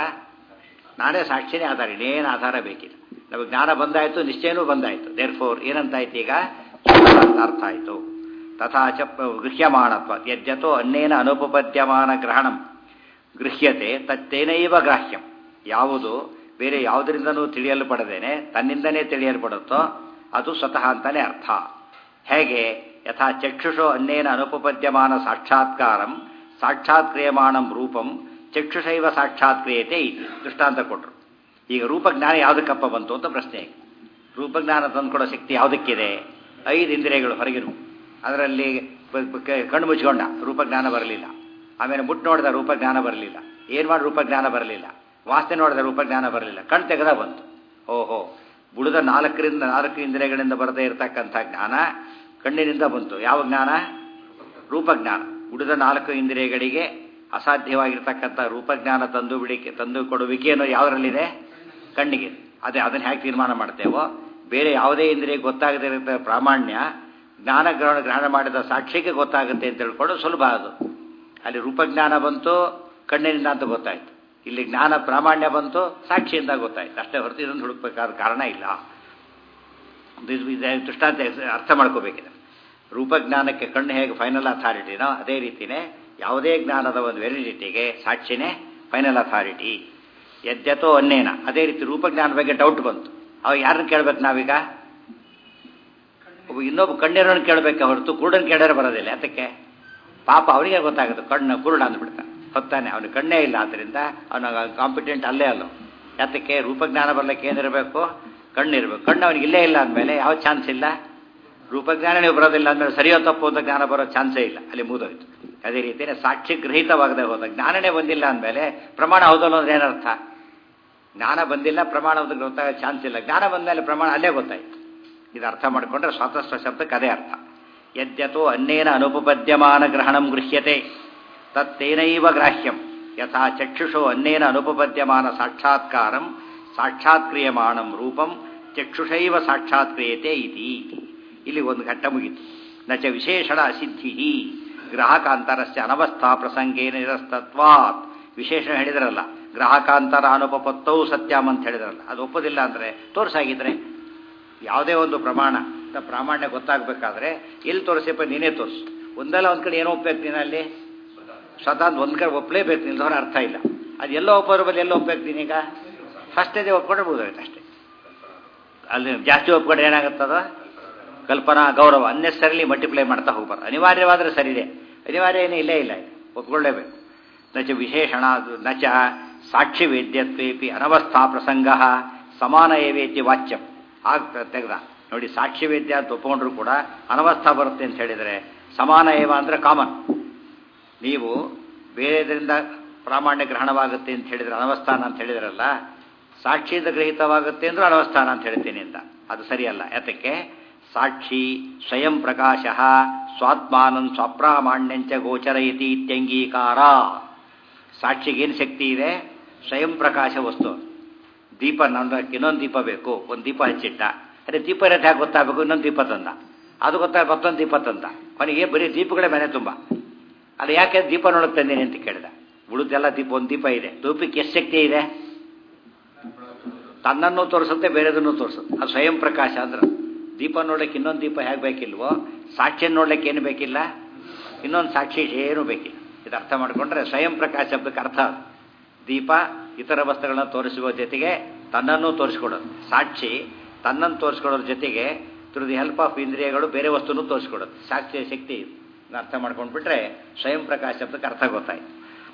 ನಾನೇ ಸಾಕ್ಷಿನೇ ಆಧಾರ ಇನ್ನೇನು ಆಧಾರ ಬೇಕಿಲ್ಲ ನಮಗೆ ಜ್ಞಾನ ಬಂದಾಯಿತು ನಿಶ್ಚಯನೂ ಬಂದಾಯಿತು ದೇರ್ ಫೋರ್ ಏನಂತಾಯ್ತು ಈಗ ಅಂತ ಅರ್ಥ ಆಯಿತು ತಥಾಚ ಗೃಹ್ಯಮಾಣತ್ವ ಯಜ್ಜತೋ ಅನ್ನೇನ ಅನುಪಪದ್ಯಮಾನ ಗ್ರಹಣಂ ಗೃಹ್ಯತೆ ತತ್ತೇನೈವ ಗ್ರಾಹ್ಯಂ ಯಾವುದು ಬೇರೆ ಯಾವುದರಿಂದನೂ ತಿಳಿಯಲ್ಪಡದೇನೆ ತನ್ನಿಂದನೇ ತಿಳಿಯಲ್ಪಡುತ್ತೋ ಅದು ಸ್ವತಃ ಅಂತಾನೆ ಅರ್ಥ ಹೇಗೆ ಯಥಾ ಚಕ್ಷುಷೋ ಅನ್ನೇನ ಅನುಪಪದ್ಯಮಾನ ಸಾಕ್ಷಾತ್ಕಾರಂ ಸಾಕ್ಷಾತ್ಕ್ರಿಯಮಾಣಂ ರೂಪಂ ಚಕ್ಷುಷೈವ ಸಾಕ್ಷಾತ್ಕ್ರಿಯತೆ ಇತಿ ದೃಷ್ಟಾಂತ ಕೊಟ್ಟರು ಈಗ ರೂಪಜ್ಞಾನ ಯಾವುದಕ್ಕಪ್ಪ ಬಂತು ಅಂತ ಪ್ರಶ್ನೆ ರೂಪಜ್ಞಾನ ತಂದುಕೊಡೋ ಶಕ್ತಿ ಯಾವುದಕ್ಕಿದೆ ಐದು ಇಂದ್ರಿಯಗಳು ಹೊರಗಿರು ಅದರಲ್ಲಿ ಕಣ್ಣು ಮುಚ್ಕೊಂಡ ರೂಪಜ್ಞಾನ ಬರಲಿಲ್ಲ ಆಮೇಲೆ ಮುಟ್ಟು ನೋಡಿದ ರೂಪಜ್ಞಾನ ಬರಲಿಲ್ಲ ಏನು ಮಾಡಿ ರೂಪಜ್ಞಾನ ಬರಲಿಲ್ಲ ವಾಸನೆ ನೋಡಿದ ರೂಪಜ್ಞಾನ ಬರಲಿಲ್ಲ ಕಣ್ಣು ತೆಗೆದ ಬಂತು ಓಹೋ ಬುಡದ ನಾಲ್ಕರಿಂದ ನಾಲ್ಕು ಇಂದ್ರಿಯಗಳಿಂದ ಬರದೇ ಇರತಕ್ಕಂಥ ಜ್ಞಾನ ಕಣ್ಣಿನಿಂದ ಬಂತು ಯಾವ ಜ್ಞಾನ ರೂಪಜ್ಞಾನ ಉಳಿದ ನಾಲ್ಕು ಇಂದ್ರಿಯಗಳಿಗೆ ಅಸಾಧ್ಯವಾಗಿರ್ತಕ್ಕಂಥ ರೂಪಜ್ಞಾನ ತಂದು ಬಿಡಿಕೆ ತಂದು ಕೊಡುವಿಕೆ ಅನ್ನೋ ಯಾವುದರಲ್ಲಿದೆ ಕಣ್ಣಿಗೆ ಅದೇ ಅದನ್ನು ಹೇಗೆ ತೀರ್ಮಾನ ಮಾಡ್ತೇವೋ ಬೇರೆ ಯಾವುದೇ ಇಂದ್ರಿಯ ಗೊತ್ತಾಗದೇ ಇರೋ ಪ್ರಾಮಾಣ್ಯ ಜ್ಞಾನ ಗ್ರಹಣ ಗ್ರಹಣ ಮಾಡಿದ ಸಾಕ್ಷಿಗೆ ಗೊತ್ತಾಗುತ್ತೆ ಅಂತ ತಿಳ್ಕೊಂಡು ಸುಲಭ ಅದು ಅಲ್ಲಿ ರೂಪಜ್ಞಾನ ಬಂತು ಕಣ್ಣಿನಿಂದ ಅಂತ ಗೊತ್ತಾಯ್ತು ಇಲ್ಲಿ ಜ್ಞಾನ ಪ್ರಾಮಾಣ್ಯ ಬಂತು ಸಾಕ್ಷಿಯಿಂದ ಗೊತ್ತಾಯ್ತು ಅಷ್ಟೇ ಹೊರತು ಇದನ್ನು ಹುಡುಕ್ಬೇಕಾದ ಕಾರಣ ಇಲ್ಲ ದೃಷ್ಟಾಂತ ಅರ್ಥ ಮಾಡ್ಕೋಬೇಕಿದೆ ರೂಪಜ್ಞಾನಕ್ಕೆ ಕಣ್ಣು ಹೇಗೆ ಫೈನಲ್ ಅಥಾರಿಟಿನೋ ಅದೇ ರೀತಿಯೇ ಯಾವುದೇ ಜ್ಞಾನದ ಒಂದು ವೆಲಿಡಿಟಿಗೆ ಸಾಕ್ಷಿನೇ ಫೈನಲ್ ಅಥಾರಿಟಿ ಯದ್ಯತೋ ಅನ್ನೇನ ಅದೇ ರೀತಿ ರೂಪಜ್ಞಾನ ಬಗ್ಗೆ ಡೌಟ್ ಬಂತು ಅವಾಗ ಯಾರನ್ನ ಕೇಳ್ಬೇಕು ನಾವೀಗ ಒಬ್ಬ ಇನ್ನೊಬ್ಬ ಕಣ್ಣಿರೋನ್ ಕೇಳಬೇಕೆ ಹೊರತು ಕುರುಡನ್ ಕೇಳೋರು ಬರೋದಿಲ್ಲ ಯಾತಕ್ಕೆ ಪಾಪ ಅವನಿಗೆ ಗೊತ್ತಾಗುತ್ತೆ ಕಣ್ಣು ಕುರುಡ ಅಂದ್ಬಿಡ್ತಾನೆ ಹೊತ್ತಾನೆ ಅವನು ಕಣ್ಣೇ ಇಲ್ಲ ಆದ್ದರಿಂದ ಅವನ ಕಾಂಪಿಟೆಂಟ್ ಅಲ್ಲೇ ಅಲ್ಲ ಯಾತಕ್ಕೆ ರೂಪಜ್ಞಾನ ಬರ್ಲಿಕ್ಕೆ ಏನಿರಬೇಕು ಕಣ್ಣಿರ್ಬೇಕು ಕಣ್ಣು ಅವನಿಗೆ ಇಲ್ಲೇ ಇಲ್ಲ ಅಂದಮೇಲೆ ಯಾವ ಚಾನ್ಸ್ ಇಲ್ಲ ರೂಪಜ್ಞಾನ ನೀವು ಬರೋದಿಲ್ಲ ಅಂದ್ರೆ ಸರಿಯೋ ತಪ್ಪು ಅಂತ ಜ್ಞಾನ ಬರೋ ಚಾನ್ಸೇ ಇಲ್ಲ ಅಲ್ಲಿ ಮುಗಿದೋಯ್ತು ಅದೇ ರೀತಿಯೇ ಸಾಕ್ಷಿ ಗೃಹೀತವಾಗದೆ ಹೋದ ಜ್ಞಾನನೇ ಬಂದಿಲ್ಲ ಅಂದಮೇಲೆ ಪ್ರಮಾಣ ಹೌದಲ್ಲ ಅಂದ್ರೆ ಏನರ್ಥ ಜ್ಞಾನ ಬಂದಿಲ್ಲ ಪ್ರಮಾಣ ಗೊತ್ತಾಗೋ ಚಾನ್ಸ್ ಇಲ್ಲ ಜ್ಞಾನ ಬಂದಮೇಲೆ ಪ್ರಮಾಣ ಅಲ್ಲೇ ಗೊತ್ತಾಯ್ತು ಇದು ಅರ್ಥ ಮಾಡಿಕೊಂಡ್ರೆ ಸ್ವಾತಂತ್ರ್ಯ ಶಬ್ದಕ್ಕೆ ಅದೇ ಅರ್ಥ ಯದ್ಯತೋ ಅನ್ನೇನ ಅನುಪಪದ್ಯಮಾನ ಗ್ರಹಣಂ ಗೃಹ್ಯತೆ ತತ್ತೇನೈವ ಗ್ರಾಹ್ಯಂ ಯಥಾ ಚಕ್ಷುಷೋ ಅನ್ನೇನ ಅನುಪಪದ್ಯಮಾನ ಸಾಕ್ಷಾತ್ಕಾರಂ ಸಾಕ್ಷಾತ್ಕ್ರಿಯಮಾಣಂ ರೂಪಂ ಚಕ್ಷುಷೈವ ಸಾಕ್ಷಾತ್ಕ್ರಿಯತೆ ಇತಿ ಇಲ್ಲಿ ಒಂದು ಘಟ್ಟ ಮುಗಿತು ನಚ ವಿಶೇಷಣ ಅಸಿದ್ಧಿ ಗ್ರಾಹಕಾಂತರಸ್ಯ ಅನವಸ್ಥಾ ಪ್ರಸಂಗೇನ ನಿರಸ್ತತ್ವಾತ್ ವಿಶೇಷಣ ಹೇಳಿದ್ರಲ್ಲ ಗ್ರಾಹಕಾಂತರ ಅನುಪಪತ್ತೌ ಸತ್ಯಂ ಅಂತ ಹೇಳಿದ್ರಲ್ಲ ಅದು ಒಪ್ಪೋದಿಲ್ಲ ಅಂದರೆ ತೋರ್ಸಾಗಿದ್ರೆ ಯಾವುದೇ ಒಂದು ಪ್ರಮಾಣ ಪ್ರಾಮಾಣ್ಯ ಗೊತ್ತಾಗಬೇಕಾದ್ರೆ ಎಲ್ಲಿ ತೋರಿಸಪ್ಪ ನೀನೇ ತೋರಿಸು ಒಂದಲ್ಲ ಒಂದು ಕಡೆ ಏನೋ ಒಪ್ಬೇಕು ನೀನು ಅಲ್ಲಿ ಸ್ವತಃ ಒಂದು ಕಡೆ ಒಪ್ಪಲೇಬೇಕು ನಿಲ್ದವ್ರ ಅರ್ಥ ಇಲ್ಲ ಅದು ಎಲ್ಲೋ ಒಪ್ಪೋದ್ರ ಬದಲು ಎಲ್ಲೋ ಒಪ್ಬೇಕು ನೀನೀಗ ಫಸ್ಟ್ ಇದೆ ಒಪ್ಕೊಂಡ್ರೆ ಮುಗಿದೋಯ್ತು ಅಷ್ಟೇ ಅಲ್ಲಿ ಜಾಸ್ತಿ ಒಪ್ಕೊಂಡ್ರೆ ಏನಾಗುತ್ತದ ಕಲ್ಪನಾ ಗೌರವ ಅನ್ನೆಸರಿಲಿ ಮಲ್ಟಿಪ್ಲೈ ಮಾಡ್ತಾ ಹೋಗ್ಬಾರ್ದು ಅನಿವಾರ್ಯವಾದರೆ ಸರಿದೆ ಅನಿವಾರ್ಯ ಏನೂ ಇಲ್ಲೇ ಇಲ್ಲ ಒಪ್ಕೊಳ್ಳೇಬೇಕು ನಚ ವಿಶೇಷಣ ನಚ ಸಾಕ್ಷಿ ವೇದ್ಯತ್ವೇಪಿ ಅನವಸ್ಥಾ ಪ್ರಸಂಗ ಸಮಾನ ಏವೇತಿ ವಾಚ್ಯಂ ಆಗ ತೆಗೆದ ನೋಡಿ ಸಾಕ್ಷಿ ವೇದ್ಯ ಅಂತ ಒಪ್ಕೊಂಡ್ರು ಕೂಡ ಅನವಸ್ಥಾ ಬರುತ್ತೆ ಅಂತ ಹೇಳಿದರೆ ಸಮಾನ ಏವ ಅಂದರೆ ಕಾಮನ್ ನೀವು ಬೇರೆದರಿಂದ ಪ್ರಾಮಾಣ್ಯ ಗ್ರಹಣವಾಗುತ್ತೆ ಅಂತ ಹೇಳಿದ್ರೆ ಅನವಸ್ಥಾನ ಅಂತ ಹೇಳಿದ್ರಲ್ಲ ಸಾಕ್ಷಿಯಿಂದ ಗೃಹೀತವಾಗುತ್ತೆ ಅಂದ್ರೂ ಅನವಸ್ಥಾನ ಅಂತ ಹೇಳ್ತೀನಿ ಅಂತ ಅದು ಸರಿಯಲ್ಲ ಯಾತಕ್ಕೆ ಸಾಕ್ಷಿ ಸ್ವಯಂ ಪ್ರಕಾಶ ಸ್ವಾತ್ಮಾನಂ ಸ್ವಪ್ರಾಮಾಣ್ಯಂಚ ಗೋಚರಯತಿ ಇತ್ಯಂಗೀಕಾರ ಸಾಕ್ಷಿಗೇನು ಶಕ್ತಿ ಇದೆ ಸ್ವಯಂ ಪ್ರಕಾಶ ವಸ್ತು ದೀಪ ನನ್ನಕ್ಕೆ ಇನ್ನೊಂದು ದೀಪ ಬೇಕು ಒಂದು ದೀಪ ಹಚ್ಚಿಟ್ಟ ಅದೇ ದೀಪ ಇರತ್ತೆ ಯಾಕೆ ಗೊತ್ತಾಗಬೇಕು ಇನ್ನೊಂದು ದೀಪ ತಂದ ಅದು ಗೊತ್ತಾಗ ಮತ್ತೊಂದು ದೀಪ ತಂದ ಕೊನೆಗೆ ಬರೀ ದೀಪಗಳೇ ಮನೆ ತುಂಬ ಅದು ಯಾಕೆ ದೀಪ ನೋಡಕ್ಕೆ ತಂದೀನಿ ಅಂತ ಕೇಳಿದ ಉಳಿದೆಲ್ಲ ದೀಪ ಒಂದು ದೀಪ ಇದೆ ದೀಪಕ್ಕೆ ಎಷ್ಟು ಶಕ್ತಿ ಇದೆ ತನ್ನನ್ನು ತೋರಿಸುತ್ತೆ ಬೇರೆದನ್ನು ತೋರಿಸುತ್ತೆ ಅದು ಸ್ವಯಂ ಪ್ರಕಾಶ ಅಂದ್ರೆ ದೀಪ ನೋಡ್ಲಿಕ್ಕೆ ಇನ್ನೊಂದು ದೀಪ ಹೇಗೆ ಬೇಕಿಲ್ವೋ ಸಾಕ್ಷಿಯನ್ನು ನೋಡ್ಲಿಕ್ಕೆ ಏನು ಬೇಕಿಲ್ಲ ಇನ್ನೊಂದು ಸಾಕ್ಷಿ ಏನೂ ಬೇಕಿಲ್ಲ ಇದು ಅರ್ಥ ಮಾಡಿಕೊಂಡ್ರೆ ಸ್ವಯಂ ಪ್ರಕಾಶ ಶಬ್ದಕ್ಕೆ ಅರ್ಥ ದೀಪ ಇತರ ವಸ್ತುಗಳನ್ನ ತೋರಿಸುವ ಜೊತೆಗೆ ತನ್ನನ್ನು ತೋರಿಸ್ಕೊಡೋದು ಸಾಕ್ಷಿ ತನ್ನನ್ನು ತೋರಿಸ್ಕೊಡೋದ್ರ ಜೊತೆಗೆ ಥ್ರೂ ದಿ ಹೆಲ್ಪ್ ಆಫ್ ಇಂದ್ರಿಯಗಳು ಬೇರೆ ವಸ್ತುನು ತೋರಿಸ್ಕೊಡೋದು ಸಾಕ್ಷಿಯ ಶಕ್ತಿ ಅರ್ಥ ಮಾಡ್ಕೊಂಡ್ಬಿಟ್ರೆ ಸ್ವಯಂ ಪ್ರಕಾಶ ಶಬ್ದಕ್ಕೆ ಅರ್ಥ ಗೊತ್ತಾಯ್ತು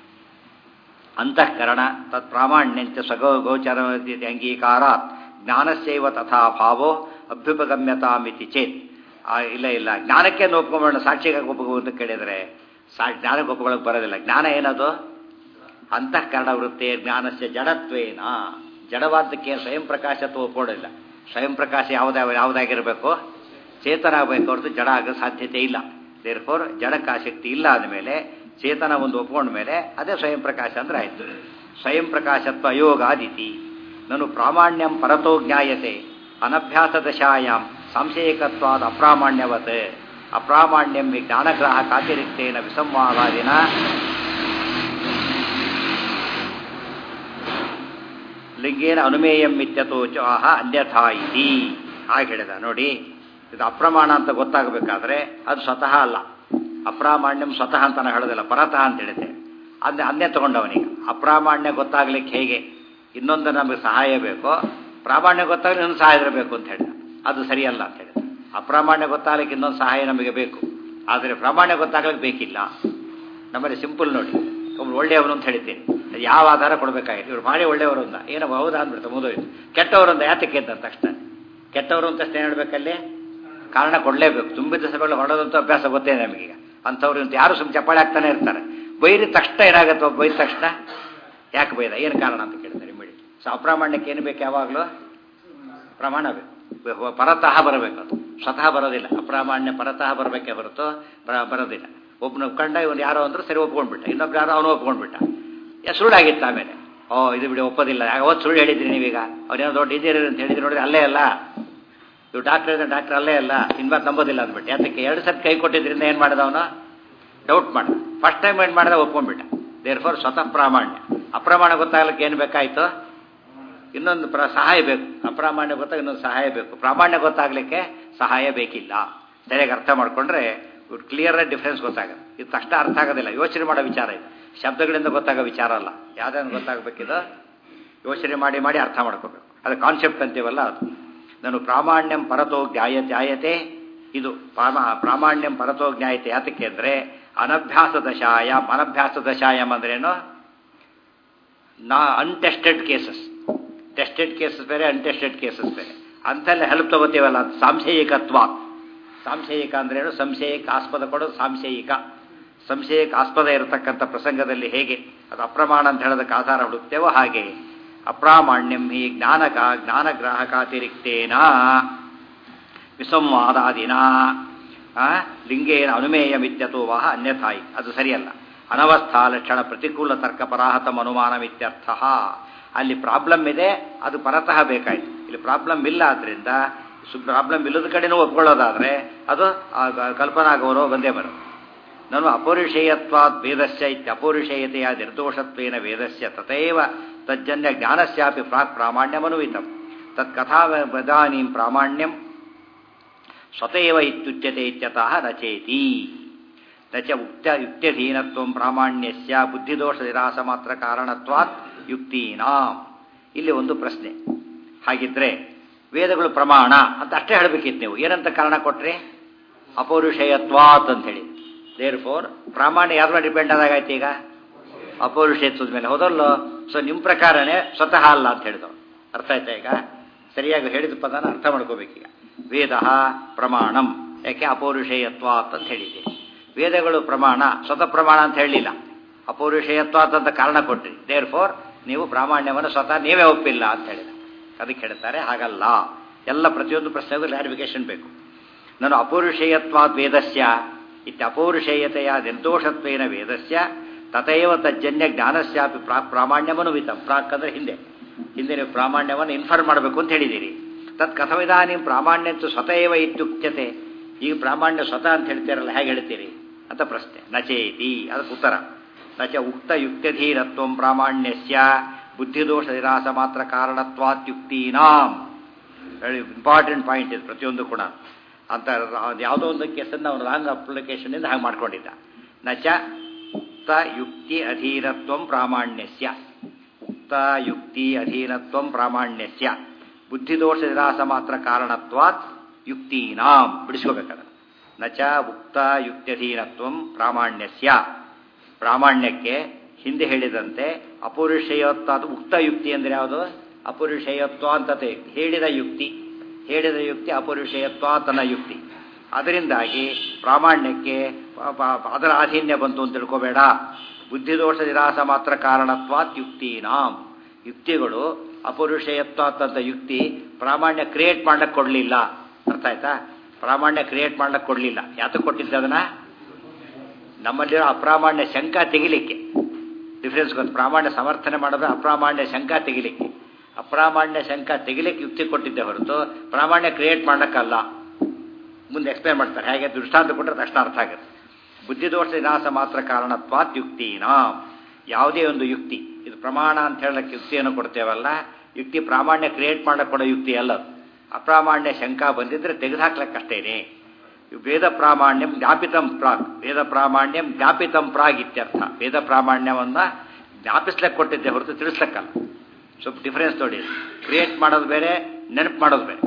ಅಂತಃಕರಣ ತತ್ ಪ್ರಾಮಾಣ್ಯಂಚ ಸ್ವಗೋ ಗೋಚರ ಅಂಗೀಕಾರಾತ್ ಜ್ಞಾನಸ್ಯೈವ ತಥಾ ಭಾವೋ ಅಭ್ಯುಪಗಮ್ಯತಾಮಿತಿ ಚೇತ್ ಇಲ್ಲ ಇಲ್ಲ ಜ್ಞಾನಕ್ಕೆ ಒಪ್ಕೊಂಬೋಣ ಸಾಕ್ಷಿಗೆ ಒಪ್ಪಗು ಅಂತ ಕೇಳಿದರೆ ಸಾ ಜ್ಞಾನಕ್ಕೆ ಒಪ್ಕೊಳ್ಳೋಕೆ ಬರೋದಿಲ್ಲ ಜ್ಞಾನ ಏನದು ಅಂತಃಕರಣ ವೃತ್ತಿ ಜ್ಞಾನಸ್ಯ ಜಡತ್ವೇನ ಜಡವಾದಕ್ಕೆ ಸ್ವಯಂ ಪ್ರಕಾಶತ್ವ ಒಪ್ಕೊಳ್ಳೋದಿಲ್ಲ ಸ್ವಯಂ ಪ್ರಕಾಶ ಯಾವುದಾವ ಯಾವುದಾಗಿರಬೇಕು ಚೇತನ ಆಗಬೇಕು ಹೊರತು ಜಡ ಆಗೋ ಸಾಧ್ಯತೆ ಇಲ್ಲ ದೇರ್ ಫೋರ್ ಜಡಕ್ಕೆ ಆಸಕ್ತಿ ಇಲ್ಲ ಅಂದಮೇಲೆ ಚೇತನ ಒಂದು ಒಪ್ಕೊಂಡ ಮೇಲೆ ಅದೇ ಸ್ವಯಂ ಪ್ರಕಾಶ ಅಂದ್ರೆ ಆಯಿತು ಸ್ವಯಂ ಪ್ರಕಾಶತ್ವ ಅಯೋಗಾದಿತಿ ನಾನು ಪ್ರಾಮಾಣ್ಯಂ ಪರತೋ ಜ್ಞಾಯತೆ ಅನಭ್ಯಾಸ ದಶಾಯಾಮ್ ಸಂಶಯಕತ್ವಾದ ಅಪ್ರಾಮಾಣ್ಯವತ್ ಅಪ್ರಾಮಾಣ್ಯಂ ಜ್ಞಾನಗ್ರಾಹಕಾತಿರಿಕ್ತೇನ ವಿಸಂವಾದಾದಿನ ಲಿಂಗೇನ ಅನುಮೇಯಂ ಇತ್ಯತೋ ಚಾಹ ಅನ್ಯಥಾ ಇತಿ ಹಾಗೆ ಹೇಳಿದ ನೋಡಿ ಇದು ಅಪ್ರಮಾಣ ಅಂತ ಗೊತ್ತಾಗಬೇಕಾದ್ರೆ ಅದು ಸ್ವತಃ ಅಲ್ಲ ಅಪ್ರಾಮಾಣ್ಯಂ ಸ್ವತಃ ಅಂತ ನಾನು ಹೇಳೋದಿಲ್ಲ ಪರತಃ ಅಂತ ಹೇಳಿದೆ ಅದನ್ನ ಅನ್ಯ ತಗೊಂಡವನಿಗೆ ಅಪ್ರಾಮಾಣ್ಯ ಗೊತ್ತಾಗ್ಲಿಕ್ಕೆ ಹೇಗೆ ಇನ್ನೊಂದು ನಮಗೆ ಸಹಾಯ ಬೇಕೋ ಪ್ರಾಮಾಣ್ಯ ಗೊತ್ತಾಗಲಿ ಇನ್ನೊಂದು ಸಹಾಯ ಇರಬೇಕು ಅಂತ ಹೇಳಿದ ಅದು ಸರಿಯಲ್ಲ ಅಂತ ಹೇಳಿದ ಅಪ್ರಾಮಾಣ್ಯ ಗೊತ್ತಾಗಲಿಕ್ಕೆ ಇನ್ನೊಂದು ಸಹಾಯ ನಮಗೆ ಬೇಕು ಆದರೆ ಪ್ರಾಮಾಣ್ಯ ಗೊತ್ತಾಗ್ಲಿಕ್ಕೆ ಬೇಕಿಲ್ಲ ನಮ್ಮಲ್ಲಿ ಸಿಂಪಲ್ ನೋಡಿ ಒಬ್ರು ಒಳ್ಳೆಯವನು ಅಂತ ಹೇಳ್ತೀನಿ ಯಾವ ಆಧಾರ ಕೊಡಬೇಕಾಗಿತ್ತು ಇವ್ರು ಭಾರಿ ಒಳ್ಳೆಯವರು ಅಂತ ಏನೋ ಹೌದಾ ಅಂದ್ಬಿಡ್ತು ಮುಗಿದೋಯ್ತು ಕೆಟ್ಟವರು ಅಂತ ಯಾತಕ್ಕೆ ಅಂತ ತಕ್ಷಣ ಕೆಟ್ಟವರು ಅಂತ ಅಷ್ಟೇ ಹೇಳ್ಬೇಕಲ್ಲಿ ಕಾರಣ ಕೊಡಲೇಬೇಕು ತುಂಬಿದ ಸಭೆಗಳು ಹೊಡೋದಂತ ಅಭ್ಯಾಸ ಗೊತ್ತೇ ನಮಗೀಗ ಅಂಥವ್ರು ಅಂತ ಯಾರು ಸುಮ್ಮನೆ ಚಪ್ಪಾಳೆ ಆಗ್ತಾನೆ ಇರ್ತಾರೆ ಬೈರಿ ತಕ್ಷಣ ಏನಾಗುತ್ತೆ ಬೈದ ತಕ್ಷಣ ಯಾಕೆ ಬೈದ ಏನು ಕಾರಣ ಅಂತ ಕೇಳ್ತಾರೆ ಇಮಿಡಿ ಸೊ ಅಪ್ರಾಮಾಣ್ಯಕ್ಕೆ ಏನು ಬೇಕು ಯಾವಾಗಲೂ ಪ್ರಮಾಣ ಬೇಕು ಪರತಃ ಬರಬೇಕು ಅದು ಸ್ವತಃ ಬರೋದಿಲ್ಲ ಅಪ್ರಾಮಾಣ್ಯ ಪರತಃ ಬರಬೇಕೇ ಹೊರತು ಬರೋದಿಲ್ಲ ಒಬ್ಬನ ಕಂಡ ಇವನು ಯಾರೋ ಅಂದ್ರು ಸರಿ ಒಪ್ಕೊಂಡ್ಬಿಟ್ಟ ಇನ್ನೊಬ್ರು ಯಾರೋ ಅವನು ಒಪ್ಕೊಂಡ್ಬಿಟ್ಟ ಯಾ ಸುಳ್ಳಾಗಿತ್ತು ಆಮೇಲೆ ಓ ಇದು ಬಿಡಿ ಒಪ್ಪೋದಿಲ್ಲ ಅವತ್ತು ಸುಳ್ಳು ಹೇಳಿದ್ರಿ ನೀವೀಗ ಅವ್ರೇನೋ ದೊಡ್ಡ ಇದ್ದೀರಿ ಅಂತ ಹೇಳಿದ್ರಿ ನೋಡಿದ್ರೆ ಅಲ್ಲೇ ಅಲ್ಲ ಇವು ಡಾಕ್ಟರ್ ಇದ್ರೆ ಡಾಕ್ಟರ್ ಅಲ್ಲೇ ಅಲ್ಲ ಇನ್ಮೇಲೆ ನಂಬೋದಿಲ್ಲ ಅಂದ್ಬಿಟ್ಟು ಯಾತಕ್ಕೆ ಎರಡು ಸತಿ ಕೈ ಕೊಟ್ಟಿದ್ರಿಂದ ಏನು ಮಾಡಿದ ಅವನು ಡೌಟ್ ಮಾಡಿದ ಫಸ್ಟ್ ಟೈಮ್ ಏನು ಮಾಡಿದ ಒಪ್ಕೊಂಡ್ಬಿಟ್ಟ ದೇರ್ ಫಾರ್ ಸ್ವತಃ ಪ್ರಾಮಾಣ್ಯ ಅಪ್ರಾಮಾಣ್ಯ ಗೊತ್ತಾಗ್ಲಿಕ್ಕೆ ಏನು ಬೇಕಾಯಿತು ಇನ್ನೊಂದು ಪ್ರ ಸಹಾಯ ಬೇಕು ಅಪ್ರಾಮಾಣ್ಯ ಗೊತ್ತಾಗ ಇನ್ನೊಂದು ಸಹಾಯ ಬೇಕು ಪ್ರಾಮಾಣ್ಯ ಗೊತ್ತಾಗಲಿಕ್ಕೆ ಸಹಾಯ ಬೇಕಿಲ್ಲ ಸರಿಯಾಗಿ ಅರ್ಥ ಮಾಡಿಕೊಂಡ್ರೆ ಕ್ಲಿಯರ್ ಡಿಫ್ರೆನ್ಸ್ ಗೊತ್ತಾಗುತ್ತೆ ಇದು ತಕ್ಷಣ ಅರ್ಥ ಆಗೋದಿಲ್ಲ ಯೋಚನೆ ಮಾಡೋ ವಿಚಾರ ಇದು ಶಬ್ದಗಳಿಂದ ಗೊತ್ತಾಗೋ ವಿಚಾರ ಅಲ್ಲ ಯಾವುದನ್ನು ಗೊತ್ತಾಗಬೇಕಿದು ಯೋಚನೆ ಮಾಡಿ ಮಾಡಿ ಅರ್ಥ ಮಾಡ್ಕೋಬೇಕು ಅದು ಕಾನ್ಸೆಪ್ಟ್ ಅಂತೀವಲ್ಲ ಅದು ನಾನು ಪ್ರಾಮಾಣ್ಯಂ ಪರತೋ ಜ್ಞಾಯ ಜ್ಞಾಯತೆ ಇದು ಪ್ರಾಮಾಣ್ಯಂ ಪರತೋ ಜ್ಞಾಯತೆ ಯಾತಕ್ಕೆ ಅಂದರೆ ಅನಭ್ಯಾಸ ದಶಾಯಂ ಅನಭ್ಯಾಸ ದಶಾಯಂ ಅಂದ್ರೇನು ನಾ ಅನ್ಟೆಸ್ಟೆಡ್ ಕೇಸಸ್ ಟೆಸ್ಟೆಡ್ ಕೇಸಸ್ ಬೇರೆ ಅನ್ಟೆಸ್ಟೆಡ್ ಕೇಸಸ್ ಬೇರೆ ಅಂತೆಲ್ಲ ಹೆಲ್ಪ್ ತಗೋತೀವಲ್ಲ ಸಾಂಶಯಿಕತ್ವ ಸಾಂಶಯಿಕ ಅಂದ್ರೆ ಏನು ಸಂಶಯಕ್ಕೆ ಆಸ್ಪದ ಕೊಡೋದು ಸಾಂಶಯಿಕ ಸಂಶಯಕ್ಕೆ ಆಸ್ಪದ ಇರತಕ್ಕಂಥ ಪ್ರಸಂಗದಲ್ಲಿ ಹೇಗೆ ಅದು ಅಪ್ರಮಾಣ ಅಂತ ಹೇಳೋದಕ್ಕೆ ಆಧಾರ ಹುಡುಕ್ತೇವೋ ಹಾಗೆ ಅಪ್ರಾಮಾಣ್ಯಂ ಹಿ ಜ್ಞಾನಕ ಜ್ಞಾನಗ್ರಾಹಕಾತಿರಿಕ್ತೇನ ವಿಸಂವಾದಾದಿನ ಆ, ಲಿಂಗೇನ ಅನುಮೇಯಮಿತ್ಯತೋ ವಾಹ ಅನ್ಯಥಾಯಿ ಅದು ಸರಿಯಲ್ಲ ಅನವಸ್ಥಾ ಲಕ್ಷಣ ಪ್ರತಿಕೂಲ ತರ್ಕ ಪರಾಹತಂ ಅನುಮಾನಮಿತ್ಯರ್ಥ ಅಲ್ಲಿ ಪ್ರಾಬ್ಲಮ್ ಇದೆ ಅದು ಪರತಃ ಬೇಕಾಯ್ತು ಇಲ್ಲಿ ಪ್ರಾಬ್ಲಮ್ ಇಲ್ಲ ಆದ್ರಿಂದ ಪ್ರಾಬ್ಲಮ್ ಇಲ್ಲದ ಕಡೆನೂ ಒಪ್ಕೊಳ್ಳೋದಾದ್ರೆ ಅದು ಆ ಗ- ಕಲ್ಪನಾ ಗೌರವ ಬಂದೇ ಬರೋದು ನಾನು ಅಪೌರುಷೇಯತ್ವಾದ್ ವೇದಸ್ಯ ಇತ್ಯಪೌರುಷೇಯತೆಯ ನಿರ್ದೋಷತ್ವೇನ ವೇದಸ್ಯ ತಥೈವ ತಜ್ಜನ್ಯ ಜ್ಞಾನಸ್ಯಾಪಿ ಪ್ರಾಕ್ ಪ್ರಾಮಾಣ್ಯಮನುವಿತಂ ತತ್ಕಥಾ ವದಾನೀಂ ಪ್ರಾಮಾಣ್ಯಂ ಸ್ವತೇವ ಇತ್ಯುಚ್ಯತೆ ಇತ್ಯತಃ ರಚೇತಿ ನಚ ಉಕ್ತ ಯುಕ್ತ್ಯಧೀನತ್ವ ಪ್ರಾಮಾಣ್ಯಸ್ಯ ಬುದ್ಧಿದೋಷ ನಿರಾಸ ಮಾತ್ರ ಕಾರಣತ್ವಾತ್ ಯುಕ್ತೀನಾಂ ಇಲ್ಲಿ ಒಂದು ಪ್ರಶ್ನೆ ಹಾಗಿದ್ರೆ ವೇದಗಳು ಪ್ರಮಾಣ ಅಂತ ಅಷ್ಟೇ ಹೇಳಬೇಕಿತ್ತು ನೀವು ಏನಂತ ಕಾರಣ ಕೊಟ್ರಿ ಅಪೌರುಷೇಯತ್ವಾತ್ ಅಂತ ಹೇಳಿ ದೇರ್ ಫೋರ್ ಪ್ರಾಮಾಣ್ಯ ಯಾವ್ದ್ರ ಡಿಪೆಂಡ್ ಆದಾಗಾಯ್ತು ಈಗ ಅಪೌರುಷೇತ್ವದ ಮೇಲೆ ಹೋದಲ್ಲೋ ಸೊ ನಿಮ್ಮ ಪ್ರಕಾರನೇ ಸ್ವತಃ ಅಲ್ಲ ಅಂತ ಹೇಳಿದವು ಅರ್ಥ ಆಯ್ತಾ ಈಗ ಸರಿಯಾಗಿ ಹೇಳಿದ ಪದನ ಅರ್ಥ ಮಾಡ್ಕೋಬೇಕೀಗ ವೇದ ಪ್ರಮಾಣಂ ಯಾಕೆ ಅಪೌರುಷೇಯತ್ವಾತ್ ಅಂತ ಹೇಳಿದ್ದೀರಿ ವೇದಗಳು ಪ್ರಮಾಣ ಸ್ವತಃ ಪ್ರಮಾಣ ಅಂತ ಹೇಳಲಿಲ್ಲ ಅಪೌರುಷೇಯತ್ವಾತ್ ಅಂತ ಕಾರಣ ಕೊಟ್ರಿ ದೇರ್ ಫೋರ್ ನೀವು ಪ್ರಾಮಾಣ್ಯವನ್ನು ಸ್ವತಃ ನೀವೇ ಒಪ್ಪಿಲ್ಲ ಅಂತ ಹೇಳಿದ ಅದಕ್ಕೆ ಹೇಳ್ತಾರೆ ಹಾಗಲ್ಲ ಎಲ್ಲ ಪ್ರತಿಯೊಂದು ಪ್ರಶ್ನೆಗೂ ಕ್ಲಾರಿಫಿಕೇಶನ್ ಬೇಕು ನಾನು ಅಪೌರುಷೇಯತ್ವಾದ್ ವೇದಸ್ಯ ಇತ್ಯ ಅಪೌರುಷೇಯತೆಯ ನಿರ್ದೋಷತ್ವೇನ ವೇದಸ್ಯ ತಥೈವ ತಜ್ಜನ್ಯ ಜ್ಞಾನಸ್ಯಾಪಿ ಪ್ರಾಕ್ ಪ್ರಾಮಾಣ್ಯಮನುವಿತಂ ಪ್ರಾಕ್ ಅಂದ್ರೆ ಹಿಂದೆ ಹಿಂದೆ ನೀವು ಪ್ರಾಮಾಣ್ಯವನ್ನು ಇನ್ಫಾರ್ಮ್ ಮಾಡಬೇಕು ಅಂತ ಹೇಳಿದ್ದೀರಿ ತತ್ ಕಥವಿಧಾನಿ ಪ್ರಾಮಾಣ್ಯಂತೂ ಸ್ವತಃವ ಇತ್ಯುಕ್ತತೆ ಈಗ ಪ್ರಾಮಾಣ್ಯ ಸ್ವತಃ ಅಂತ ಹೇಳ್ತೀರಲ್ಲ ಹೇಗೆ ಹೇಳ್ತೀರಿ ಅಂತ ಪ್ರಶ್ನೆ ನಚೇತಿ ಅದಕ್ಕೆ ಉತ್ತರ ನಚ ಉಕ್ತ ಯುಕ್ತಧೀರತ್ವ ಪ್ರಾಮಾಣ್ಯಸ್ಯ ಬುದ್ಧಿದೋಷ ನಿರಾಸ ಮಾತ್ರ ಕಾರಣತ್ವಾತ್ಯುಕ್ತೀನಾಂ ವೆರಿ ಇಂಪಾರ್ಟೆಂಟ್ ಪಾಯಿಂಟ್ ಇದು ಪ್ರತಿಯೊಂದು ಕೂಡ ಅಂತ ಅದು ಯಾವುದೋ ಒಂದು ಕೇಸನ್ನು ಅವನು ರಾಂಗ್ ಅಪ್ಲಿಕೇಶನ್ ಹಾಗೆ ಮಾಡ್ಕೊಂಡಿದ್ದ ನಚ ಉಕ್ತ ಯುಕ್ತಿ ಅಧೀನತ್ವ ಪ್ರಾಮಾಣ್ಯಸ್ಯ ಉಕ್ತ ಯುಕ್ತಿ ಅಧೀನತ್ವ ಪ್ರಾಮಾಣ್ಯಸ್ಯ ಬುದ್ಧಿದೋಷ ನಿರಾಸ ಮಾತ್ರ ಕಾರಣತ್ವಾತ್ ಯುಕ್ತೀನಾಂ ಬಿಡಿಸ್ಕೋಬೇಕಾದ ನಚ ಉಕ್ತ ಯುಕ್ತ್ಯಧೀನತ್ವ ಪ್ರಾಮಾಣ್ಯಸ್ಯ ಪ್ರಾಮಾಣ್ಯಕ್ಕೆ ಹಿಂದೆ ಹೇಳಿದಂತೆ ಅಪೌರುಷೇಯತ್ವ ಅದು ಉಕ್ತ ಯುಕ್ತಿ ಅಂದರೆ ಯಾವುದು ಅಪೌರುಷೇಯತ್ವ ಅಂತತೆ ಹೇಳಿದ ಯುಕ್ತಿ ಹೇಳಿದ ಯುಕ್ತಿ ಅಪೌರುಷೇಯತ್ವ ತನ್ನ ಯುಕ್ತಿ ಅದರಿಂದಾಗಿ ಪ್ರಾಮಾಣ್ಯಕ್ಕೆ ಪ- ಪ- ಅದರ ಆಧೀನ್ಯ ಬಂತು ಅಂತ ತಿಳ್ಕೋಬೇಡ ಬುದ್ಧಿದೋಷ ನಿರಾಸ ಮಾತ್ರ ಕಾರಣತ್ವಾತ್ ಯುಕ್ತೀನಾಂ ಯುಕ್ತಿಗಳು ಅಪೌರುಷೇಯತ್ವ ಅಂತ ಯುಕ್ತಿ ಪ್ರಾಮಾಣ್ಯ ಕ್ರಿಯೇಟ್ ಮಾಡ್ಲಿಕ್ಕೆ ಕೊಡಲಿಲ್ಲ ಅರ್ಥ ಆಯ್ತಾ ಪ್ರಾಮಾಣ್ಯ ಕ್ರಿಯೇಟ್ ಮಾಡ್ಲಿಕ್ಕೆ ಕೊಡಲಿಲ್ಲ ಯಾತಕ್ಕೆ ಕೊಟ್ಟಿದ್ದೆ ಅದನ್ನ ನಮ್ಮಲ್ಲಿರೋ ಅಪ್ರಾಮಾಣ್ಯ ಶಂಕ ತೆಗಿಲಿಕ್ಕೆ ಡಿಫ್ರೆನ್ಸ್ ಗೊತ್ತು ಪ್ರಾಮಾಣ್ಯ ಸಮರ್ಥನೆ ಮಾಡೋದು ಅಪ್ರಾಮಾಣ್ಯ ಶಂಕ ತೆಗಿಲಿಕ್ಕೆ ಅಪ್ರಾಮಾಣ್ಯ ಶಂಕ ತೆಗಿಲಿಕ್ಕೆ ಯುಕ್ತಿ ಕೊಟ್ಟಿದ್ದೆ ಹೊರತು ಪ್ರಾಮಾಣ್ಯ ಕ್ರಿಯೇಟ್ ಮಾಡೋಕ್ಕಲ್ಲ ಮುಂದೆ ಎಕ್ಸ್ಪ್ಲೇನ್ ಮಾಡ್ತಾರೆ ಹೇಗೆ ದೃಷ್ಟಾಂತ ಕೊಟ್ಟರೆ ತಕ್ಷಣ ಅರ್ಥ ಆಗುತ್ತೆ ಬುದ್ಧಿದೋಷ ನಿರಾಸ ಮಾತ್ರ ಕಾರಣತ್ವಾತ್ ಯುಕ್ತಿನಾ ಯಾವುದೇ ಒಂದು ಯುಕ್ತಿ ಇದು ಪ್ರಮಾಣ ಅಂತ ಹೇಳಕ್ಕೆ ಯುಕ್ತಿಯನ್ನು ಕೊಡ್ತೇವಲ್ಲ ಯುಕ್ತಿ ಪ್ರಾಮಾಣ್ಯ ಕ್ರಿಯೇಟ್ ಮಾಡಕ್ಕೆ ಕೊಡೋ ಯುಕ್ತಿ ಅಲ್ಲ ಅದು. ಅಪ್ರಾಮಾಣ್ಯ ಶಂಕ ಬಂದಿದ್ರೆ ತೆಗೆದುಹಾಕ್ಲಕ್ಕಷ್ಟೇನೆ ವೇದ ಪ್ರಾಮಾಣ್ಯಂ ಜ್ಞಾಪಿತಂ ಪ್ರಾಗ್ ವೇದ ಪ್ರಾಮಾಣ್ಯಂ ಜ್ಞಾಪಿತಂ ಪ್ರಾಗ್ ಇತ್ಯರ್ಥ ವೇದ ಪ್ರಾಮಾಣ್ಯವನ್ನ ಜ್ಞಾಪಿಸ್ಲಿಕ್ಕೆ ಕೊಟ್ಟಿದ್ದೆ ಹೊರತು ತಿಳಿಸ್ಲಕ್ಕಲ್ಲ ಸ್ವಲ್ಪ ಡಿಫರೆನ್ಸ್ ನೋಡಿ ಕ್ರಿಯೇಟ್ ಮಾಡೋದು ಬೇರೆ ನೆನಪು ಮಾಡೋದು ಬೇರೆ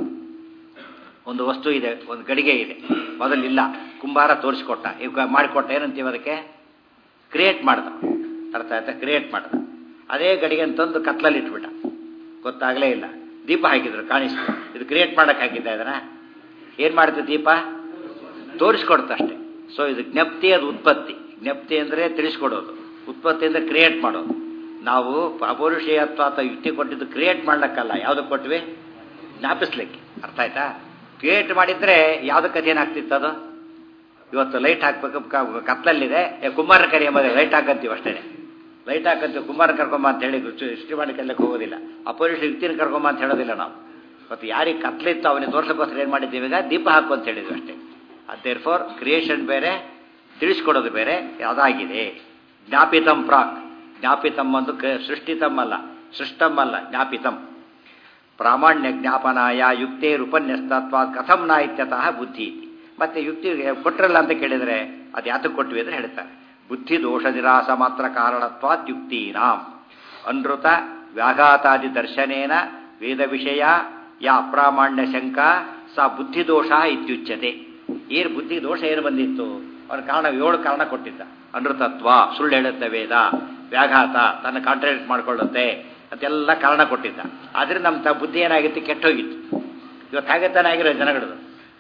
ಒಂದು ವಸ್ತು ಇದೆ ಒಂದು ಗಡಿಗೆ ಇದೆ ಮೊದಲಿಲ್ಲ ಕುಂಬಾರ ತೋರಿಸ್ಕೊಟ್ಟ ಈಗ ಮಾಡಿಕೊಟ್ಟ ಏನಂತೀವಿ ಅದಕ್ಕೆ ಕ್ರಿಯೇಟ್ ಮಾಡ್ದ ಅರ್ಥ ಆಯ್ತಾ ಕ್ರಿಯೇಟ್ ಮಾಡ್ದ ಅದೇ ಗಡಿಗೆ ತಂದು ಕತ್ಲಲ್ಲಿ ಇಟ್ಬಿಟ್ಟ ಗೊತ್ತಾಗಲೇ ಇಲ್ಲ ದೀಪ ಹಾಕಿದ್ರು ಕಾಣಿಸ್ತು ಇದು ಕ್ರಿಯೇಟ್ ಮಾಡಕ್ಕೆ ಹಾಕಿದ್ದ ಇದನ್ನ ಏನು ಮಾಡಿದ್ದು ದೀಪ ತೋರಿಸ್ಕೊಡ್ತು ಅಷ್ಟೇ ಸೊ ಇದು ಜ್ಞಪ್ತಿ ಅದು ಉತ್ಪತ್ತಿ ಜ್ಞಪ್ತಿ ಅಂದರೆ ತಿಳಿಸ್ಕೊಡೋದು ಉತ್ಪತ್ತಿ ಅಂದರೆ ಕ್ರಿಯೇಟ್ ಮಾಡೋದು ನಾವು ಅಪೌರುಷೇಯತ್ವ ಅಥವಾ ಯುಕ್ತಿ ಕೊಟ್ಟಿದ್ದು ಕ್ರಿಯೇಟ್ ಮಾಡ್ಲಿಕ್ಕಲ್ಲ ಯಾವುದಕ್ಕೆ ಕೊಟ್ವಿ ಜ್ಞಾಪಿಸ್ಲಿಕ್ಕೆ ಅರ್ಥ ಆಯ್ತಾ ಕ್ರಿಯೇಟ್ ಮಾಡಿದ್ರೆ ಯಾವುದಕ್ಕೆ ಅದೇನಾಗ್ತಿತ್ತು ಅದು ಇವತ್ತು ಲೈಟ್ ಹಾಕ್ಬೇಕು ಕ- ಕತ್ಲಲ್ಲಿದೆ ಏ, ಕುಂಬಾರ ಕರಿ ಎಂಬುದೇ ಲೈಟ್ ಹಾಕಂತೀವಿ ಅಷ್ಟೇ ಲೈಟ್ ಹಾಕಂತೀವಿ ಕುಂಬಾರ ಕರ್ಕೊಂಬ ಅಂತ ಹೇಳಿ ಸೃಷ್ಟಿ ಮಾಡಿ ಕಲ್ಲಕ್ಕೆ ಹೋಗೋದಿಲ್ಲ ಅಪೌರುಷ ಯುಕ್ತಿನ ಕರ್ಕೊಂಬ ಅಂತ ಹೇಳೋದಿಲ್ಲ ನಾವು ಮತ್ತು ಯಾರಿಗೆ ಕತ್ಲಿತ್ತು ಅವನಿಗೆ ತೋರ್ಸಕ್ಕೋಸ್ಕರ ಏನು ಮಾಡಿದ್ದೀವಿ ಈಗ ದೀಪ ಹಾಕು ಅಂತ ಹೇಳಿದ್ವಿ ಅಷ್ಟೇ ದೇರ್ ಫಾರ್ ಕ್ರಿಯೇಷನ್ ಬೇರೆ ತಿಳಿಸ್ಕೊಡೋದು ಬೇರೆ ಅದಾಗಿದೆ ಜ್ಞಾಪಿತಂ ಪ್ರಾಕ್ ಜ್ಞಾಪಿತಂ ಒಂದು ಕ- ಸೃಷ್ಟಿತಂ ಅಲ್ಲ ಸೃಷ್ಟಂ ಅಲ್ಲ ಜ್ಞಾಪಿತಂ ಪ್ರಾಮಾಣ್ಯ ಜ್ಞಾಪನಾಯ ಯುಕ್ತೇ ರೂಪನ್ಯಸ್ತತ್ವ ಕಥಂ ನ ಇತ್ಯತಃ ಬುದ್ಧಿ ಇತಿ. ಮತ್ತೆ ಯುಕ್ತಿ ಕೊಟ್ರಲ್ಲ ಅಂತ ಕೇಳಿದ್ರೆ ಅದು ಯಾತಕ್ಕೆ ಕೊಟ್ವಿ ಅಂದ್ರೆ ಹೇಳ್ತಾರೆ ಬುದ್ಧಿ ದೋಷ ನಿರಾಸ ಮಾತ್ರ ಕಾರಣತ್ವಾತ್ ಯುಕ್ತೀನಾಂ ಅನೃತ ವ್ಯಾಘಾತಾದಿ ದರ್ಶನೇನ ವೇದ ವಿಷಯ ಯಾ ಅಪ್ರಾಮಾಣ್ಯ ಶಂಕ ಸಾ ಬುದ್ಧಿದೋಷ ಇತ್ಯುಚ್ಯತೆ ಏನು ಬುದ್ಧಿ ದೋಷ ಏನು ಬಂದಿತ್ತು ಅವನ ಕಾರಣ ಏಳು ಕಾರಣ ಕೊಟ್ಟಿದ್ದ ಅನೃತತ್ವ ಸುಳ್ಳು ಹೇಳುತ್ತೆ ವೇದ ವ್ಯಾಘಾತ ತನ್ನ ಕಾಂಟ್ರಾಕ್ಟ್ ಮಾಡ್ಕೊಳ್ಳುತ್ತೆ ಅಂತೆಲ್ಲ ಕಾರಣ ಕೊಟ್ಟಿದ್ದ ಆದ್ರೆ ನಮ್ಮ ತ ಬುದ್ಧಿ ಏನಾಗಿತ್ತು ಕೆಟ್ಟೋಗಿತ್ತು ಇವತ್ತು ಹಾಗೆ ತಾನೇ ಆಗಿರೋ ಜನಗಳದು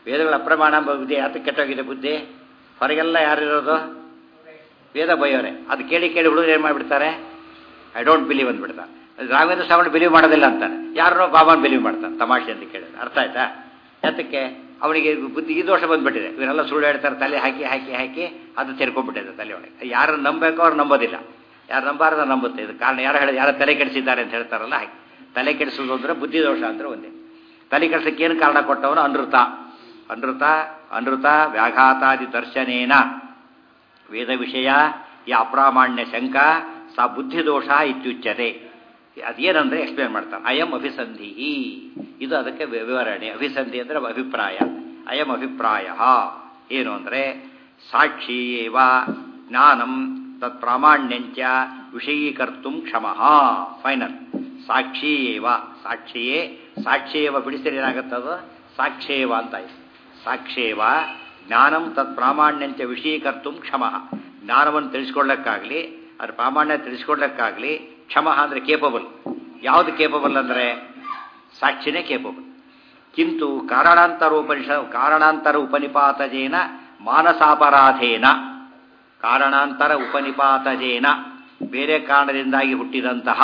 ವೇದಗಳ ಅಪ್ರಮಾಣ ಬುದ್ಧಿ ಯಾತಕ್ಕೆ ಕೆಟ್ಟೋಗಿದೆ ಬುದ್ಧಿ ಹೊರಗೆಲ್ಲ ಯಾರಿರೋದು ವೇದ ಬೈಯೋರೆ ಅದು ಕೇಳಿ ಕೇಳಿ ಹುಡುಗರು ಏನು ಮಾಡಿಬಿಡ್ತಾರೆ ಐ ಡೋಂಟ್ ಬಿಲೀವ್ ಅಂದ್ಬಿಡ್ತಾರೆ ರಾಘವೇಂದ್ರ ಸ್ವಾಮಿ ಬಿಲೀವ್ ಮಾಡೋದಿಲ್ಲ ಅಂತಾನೆ ಯಾರನ್ನೋ ಬಾಬಾನ್ ಬಿಲೀವ್ ಮಾಡ್ತಾನೆ ತಮಾಷೆ ಅಂತ ಕೇಳಿದ್ರೆ ಅರ್ಥ ಆಯ್ತಾ ಯಾತಕ್ಕೆ ಅವನಿಗೆ ಬುದ್ಧಿ ಈ ದೋಷ ಬಂದ್ಬಿಟ್ಟಿದೆ ಇವರೆಲ್ಲ ಸುಳ್ಳು ಹೇಳ್ತಾರೆ ತಲೆ ಹಾಕಿ ಹಾಕಿ ಹಾಕಿ ಅದು ತೆರ್ಕೊಂಡ್ಬಿಟ್ಟಿದೆ ತಲೆ ಒಳಗೆ ಯಾರನ್ನು ನಂಬಬೇಕೋ ಅವ್ರು ನಂಬೋದಿಲ್ಲ ಯಾರು ನಂಬಾರ್ದ ನಂಬುತ್ತೆ ಇದು ಕಾರಣ ಯಾರು ಹೇಳಿ ಯಾರು ತಲೆ ಕೆಡಿಸಿದ್ದಾರೆ ಅಂತ ಹೇಳ್ತಾರಲ್ಲ ಹಾಗೆ ತಲೆ ಕೆಡಿಸೋದು ಅಂದ್ರೆ ಬುದ್ಧಿ ದೋಷ ಅಂದ್ರೆ ಒಂದೇ ತಲೆ ಕೆಡಿಸಕ್ಕೆ ಏನು ಕಾರಣ ಕೊಟ್ಟವನು ಅನೃತ ಅನೃತ ಅನೃತ ವ್ಯಾಘಾತಾದಿ ದರ್ಶನೇನ ವೇದ ವಿಷಯ ಈ ಅಪ್ರಾಮಾಣ್ಯ ಶಂಕ ಸಾ ಬುದ್ಧಿದೋಷ ಇತ್ಯುಚ್ಯತೆ ಅದೇನಂದ್ರೆ ಎಕ್ಸ್ಪ್ಲೇನ್ ಮಾಡ್ತಾನೆ ಅಯಂ ಅಭಿಸಂಧಿ ಇದು ಅದಕ್ಕೆ ವಿ- ವಿವರಣೆ ಅಭಿಸಂಧಿ ಅಂದ್ರೆ ಅಭಿಪ್ರಾಯ ಅಯಂ ಅಭಿಪ್ರಾಯ ಏನು ಅಂದ್ರೆ ಸಾಕ್ಷಿ ಏವ ಜ್ಞಾನಂ ತತ್ ಪ್ರಾಮಾಣ್ಯಂಚ ವಿಷಯೀಕರ್ತು ಕ್ಷಮ ಫೈನಲ್ ಸಾಕ್ಷಿ ಏವ ಸಾಕ್ಷಿಯೇ ಸಾಕ್ಷಿಯೇವ ಬಿಡಿಸಿದ್ರೆ ಏನಾಗುತ್ತದು ಸಾಕ್ಷೇವ ಅಂತ ಆಯ್ತು ಸಾಕ್ಷೇವ ಜ್ಞಾನಂ ತತ್ ಪ್ರಾಮಾಣ್ಯಂಚ ವಿಷಯೀಕರ್ತು ಕ್ಷಮ ಜ್ಞಾನವನ್ನು ತಿಳಿಸ್ಕೊಳ್ಳಕ್ಕಾಗ್ಲಿ ಅದ್ರ ಪ್ರಾಮಾಣ್ಯ ತಿಳಿಸ್ಕೊಳ್ಳಕ್ಕಾಗ್ಲಿ ಕ್ಷಮ ಅಂದ್ರೆ ಕೇಪಬಲ್ ಯಾವುದು ಕೇಪಬಲ್ ಅಂದ್ರೆ ಸಾಕ್ಷಿನೇ ಕೇಪಬಲ್ ಕಿಂತು ಕಾರಣಾಂತರ ಉಪನಿಷ ಕಾರಣಾಂತರ ಉಪನಿಪಾತಜೇನ ಮಾನಸಾಪರಾಧೇನ ಕಾರಣಾಂತರ ಉಪನಿಪಾತಜೇನ ಬೇರೆ ಕಾರಣದಿಂದಾಗಿ ಹುಟ್ಟಿದಂತಹ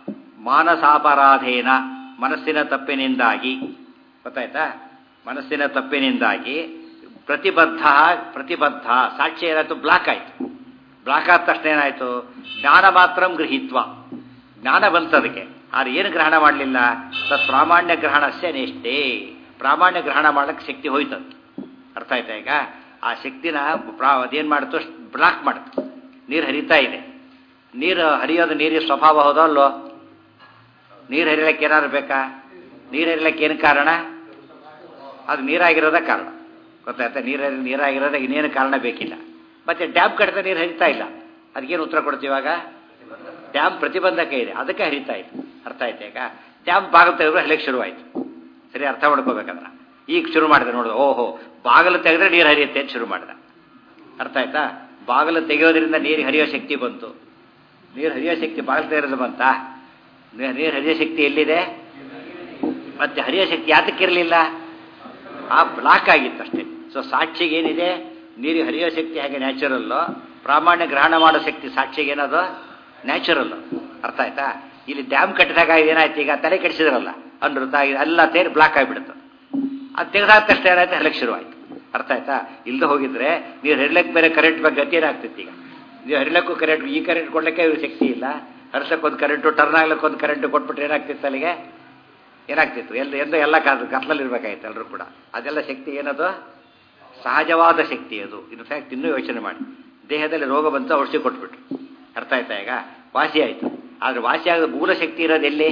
ಮಾನಸಾಪರಾಧೇನ ಮನಸ್ಸಿನ ತಪ್ಪಿನಿಂದಾಗಿ ಗೊತ್ತಾಯ್ತಾ ಮನಸ್ಸಿನ ತಪ್ಪಿನಿಂದಾಗಿ ಪ್ರತಿಬದ್ಧ ಪ್ರತಿಬದ್ಧ ಸಾಕ್ಷಿ ಏನಾಯ್ತು ಬ್ಲಾಕ್ ಆಯ್ತು ಬ್ಲಾಕ್ ಆದ ತಕ್ಷಣ ಏನಾಯ್ತು ಜ್ಞಾನ ಮಾತ್ರ ಗೃಹೀತ್ವ ಜ್ಞಾನ ಬಂತದಕ್ಕೆ ಆದ್ರೆ ಏನು ಗ್ರಹಣ ಮಾಡಲಿಲ್ಲ ತತ್ ಪ್ರಾಮಾಣ್ಯ ಗ್ರಹಣಸ್ಯ ನಿಷ್ಠೆ ಪ್ರಾಮಾಣ್ಯ ಗ್ರಹಣ ಮಾಡಕ್ಕೆ ಶಕ್ತಿ ಹೋಯ್ತಂತ ಅರ್ಥ ಆಯ್ತಾ ಈಗ ಆ ಶಕ್ತಿನ ಪ್ರಾ ಅದೇನು ಮಾಡುತ್ತೋ ಬ್ಲಾಕ್ ಮಾಡುತ್ತೆ ನೀರು ಹರಿತಾ ಇದೆ ನೀರು ಹರಿಯೋದು ನೀರಿನ ಸ್ವಭಾವ ಹೌದೋ ಅಲ್ಲೋ ನೀರು ಹರಿಯಲಿಕ್ಕೆ ಏನಾದ್ರು ಬೇಕಾ ನೀರು ಹರಿಯಲಿಕ್ಕೆ ಏನು ಕಾರಣ ಅದು ನೀರಾಗಿರೋದ ಕಾರಣ ಗೊತ್ತಾಯ್ತಾ ನೀರ ನೀರಾಗಿರೋದ ಇನ್ನೇನು ಕಾರಣ ಬೇಕಿಲ್ಲ ಮತ್ತೆ ಡ್ಯಾಮ್ ಕಟ್ಟಿದ ನೀರು ಹರಿತಾ ಇಲ್ಲ ಅದಕ್ಕೇನು ಉತ್ತರ ಕೊಡ್ತೀವಾಗ ಡ್ಯಾಮ್ ಪ್ರತಿಬಂಧಕ ಇದೆ ಅದಕ್ಕೆ ಹರಿತಾ ಇದೆ ಅರ್ಥ ಆಯ್ತಾ ಈಗ ಡ್ಯಾಮ್ ಬಾಗಿಲು ತೆಗೆದ್ರೆ ಹರಿಯಕ್ಕೆ ಶುರುವಾಯಿತು ಸರಿ ಅರ್ಥ ಮಾಡ್ಕೋಬೇಕಂದ್ರ ಈಗ ಶುರು ಮಾಡಿದೆ ನೋಡಿದ ಓಹೋ ಬಾಗಿಲು ತೆಗೆದ್ರೆ ನೀರು ಹರಿಯುತ್ತೆ ಅಂತ ಶುರು ಮಾಡಿದ ಅರ್ಥ ಆಯ್ತಾ ಬಾಗಿಲು ತೆಗೆಯೋದ್ರಿಂದ ನೀರು ಹರಿಯೋ ಶಕ್ತಿ ಬಂತು ನೀರು ಹರಿಯೋ ಶಕ್ತಿ ಬಾಗಿಲು ತೆಗೆಯೋದು ಬಂತಾ ನೀ- ನೀರು ಹರಿಯೋ ಶಕ್ತಿ ಎಲ್ಲಿದೆ ಮತ್ತೆ ಹರಿಯೋ ಶಕ್ತಿ ಯಾತಕ್ಕಿರಲಿಲ್ಲ ಆ ಬ್ಲಾಕ್ ಆಗಿತ್ತು ಅಷ್ಟೇ ಸೊ ಸಾಕ್ಷಿಗೆ ಏನಿದೆ ನೀರು ಹರಿಯೋ ಶಕ್ತಿ ಹಾಗೆ ನ್ಯಾಚುರಲ್ಲು ಪ್ರಾಮಾಣ್ಯ ಗ್ರಹಣ ಮಾಡೋ ಶಕ್ತಿ ಸಾಕ್ಷಿಗೆ ಏನದು ನ್ಯಾಚುರಲ್ ಅರ್ಥ ಆಯ್ತಾ ಇಲ್ಲಿ ಡ್ಯಾಮ್ ಕಟ್ಟಿದಾಗ ಏನಾಯ್ತು ಈಗ ತಲೆ ಕೆಡಿಸಿದ್ರಲ್ಲ ಅನೃತ ಎಲ್ಲ ತೇರಿ ಬ್ಲಾಕ್ ಆಗಿಬಿಡುತ್ತೆ ಅದು ತೆಗೆದಾದ ತಕ್ಷಣ ಏನಾಯ್ತು ಹರಲಕ್ಕೆ ಶುರುವಾಯ್ತು ಅರ್ಥ ಆಯ್ತಾ ಇಲ್ಲದೆ ಹೋಗಿದ್ರೆ ನೀರು ಹರಿಲಕ್ಕೆ ಬೇರೆ ಕರೆಂಟ್ ಬಗ್ಗೆ ಗತಿ ಏನಾಗ್ತಿತ್ತು ಈಗ ನೀವು ಹರಿಲಕ್ಕೂ ಕರೆಂಟ್ ಈ ಕರೆಂಟ್ ಕೊಡ್ಲಿಕ್ಕೆ ಇವ್ರ ಶಕ್ತಿ ಇಲ್ಲ ಹರ್ಸಕ್ಕೆ ಒಂದು ಕರೆಂಟು ಟರ್ನ್ ಆಗ್ಲಿಕ್ಕೆ ಒಂದು ಕರೆಂಟ್ ಕೊಟ್ಬಿಟ್ರೆ ಏನಾಗ್ತಿತ್ತು ಅಲ್ಲಿಗೆ ಏನಾಗ್ತಿತ್ತು ಎಲ್ಲ ಎಂದು ಎಲ್ಲ ಕಾದು ಕತ್ಲಲ್ಲಿ ಇರ್ಬೇಕಾಯ್ತು ಎಲ್ಲರೂ ಕೂಡ ಅದೆಲ್ಲ ಶಕ್ತಿ ಏನದು ಸಹಜವಾದ ಶಕ್ತಿ ಅದು ಇನ್ ಫ್ಯಾಕ್ಟ್ ಇನ್ನೂ ಯೋಚನೆ ಮಾಡಿ ದೇಹದಲ್ಲಿ ರೋಗ ಬಂತು ಔಷಧಿ ಕೊಟ್ಬಿಟ್ರು ಅರ್ಥ ಆಯ್ತಾ ಈಗ ವಾಸಿ ಆಯ್ತು ಆದ್ರೆ ವಾಸಿ ಆಗದ ಮೂಲ ಶಕ್ತಿ ಇರೋದು ಎಲ್ಲಿ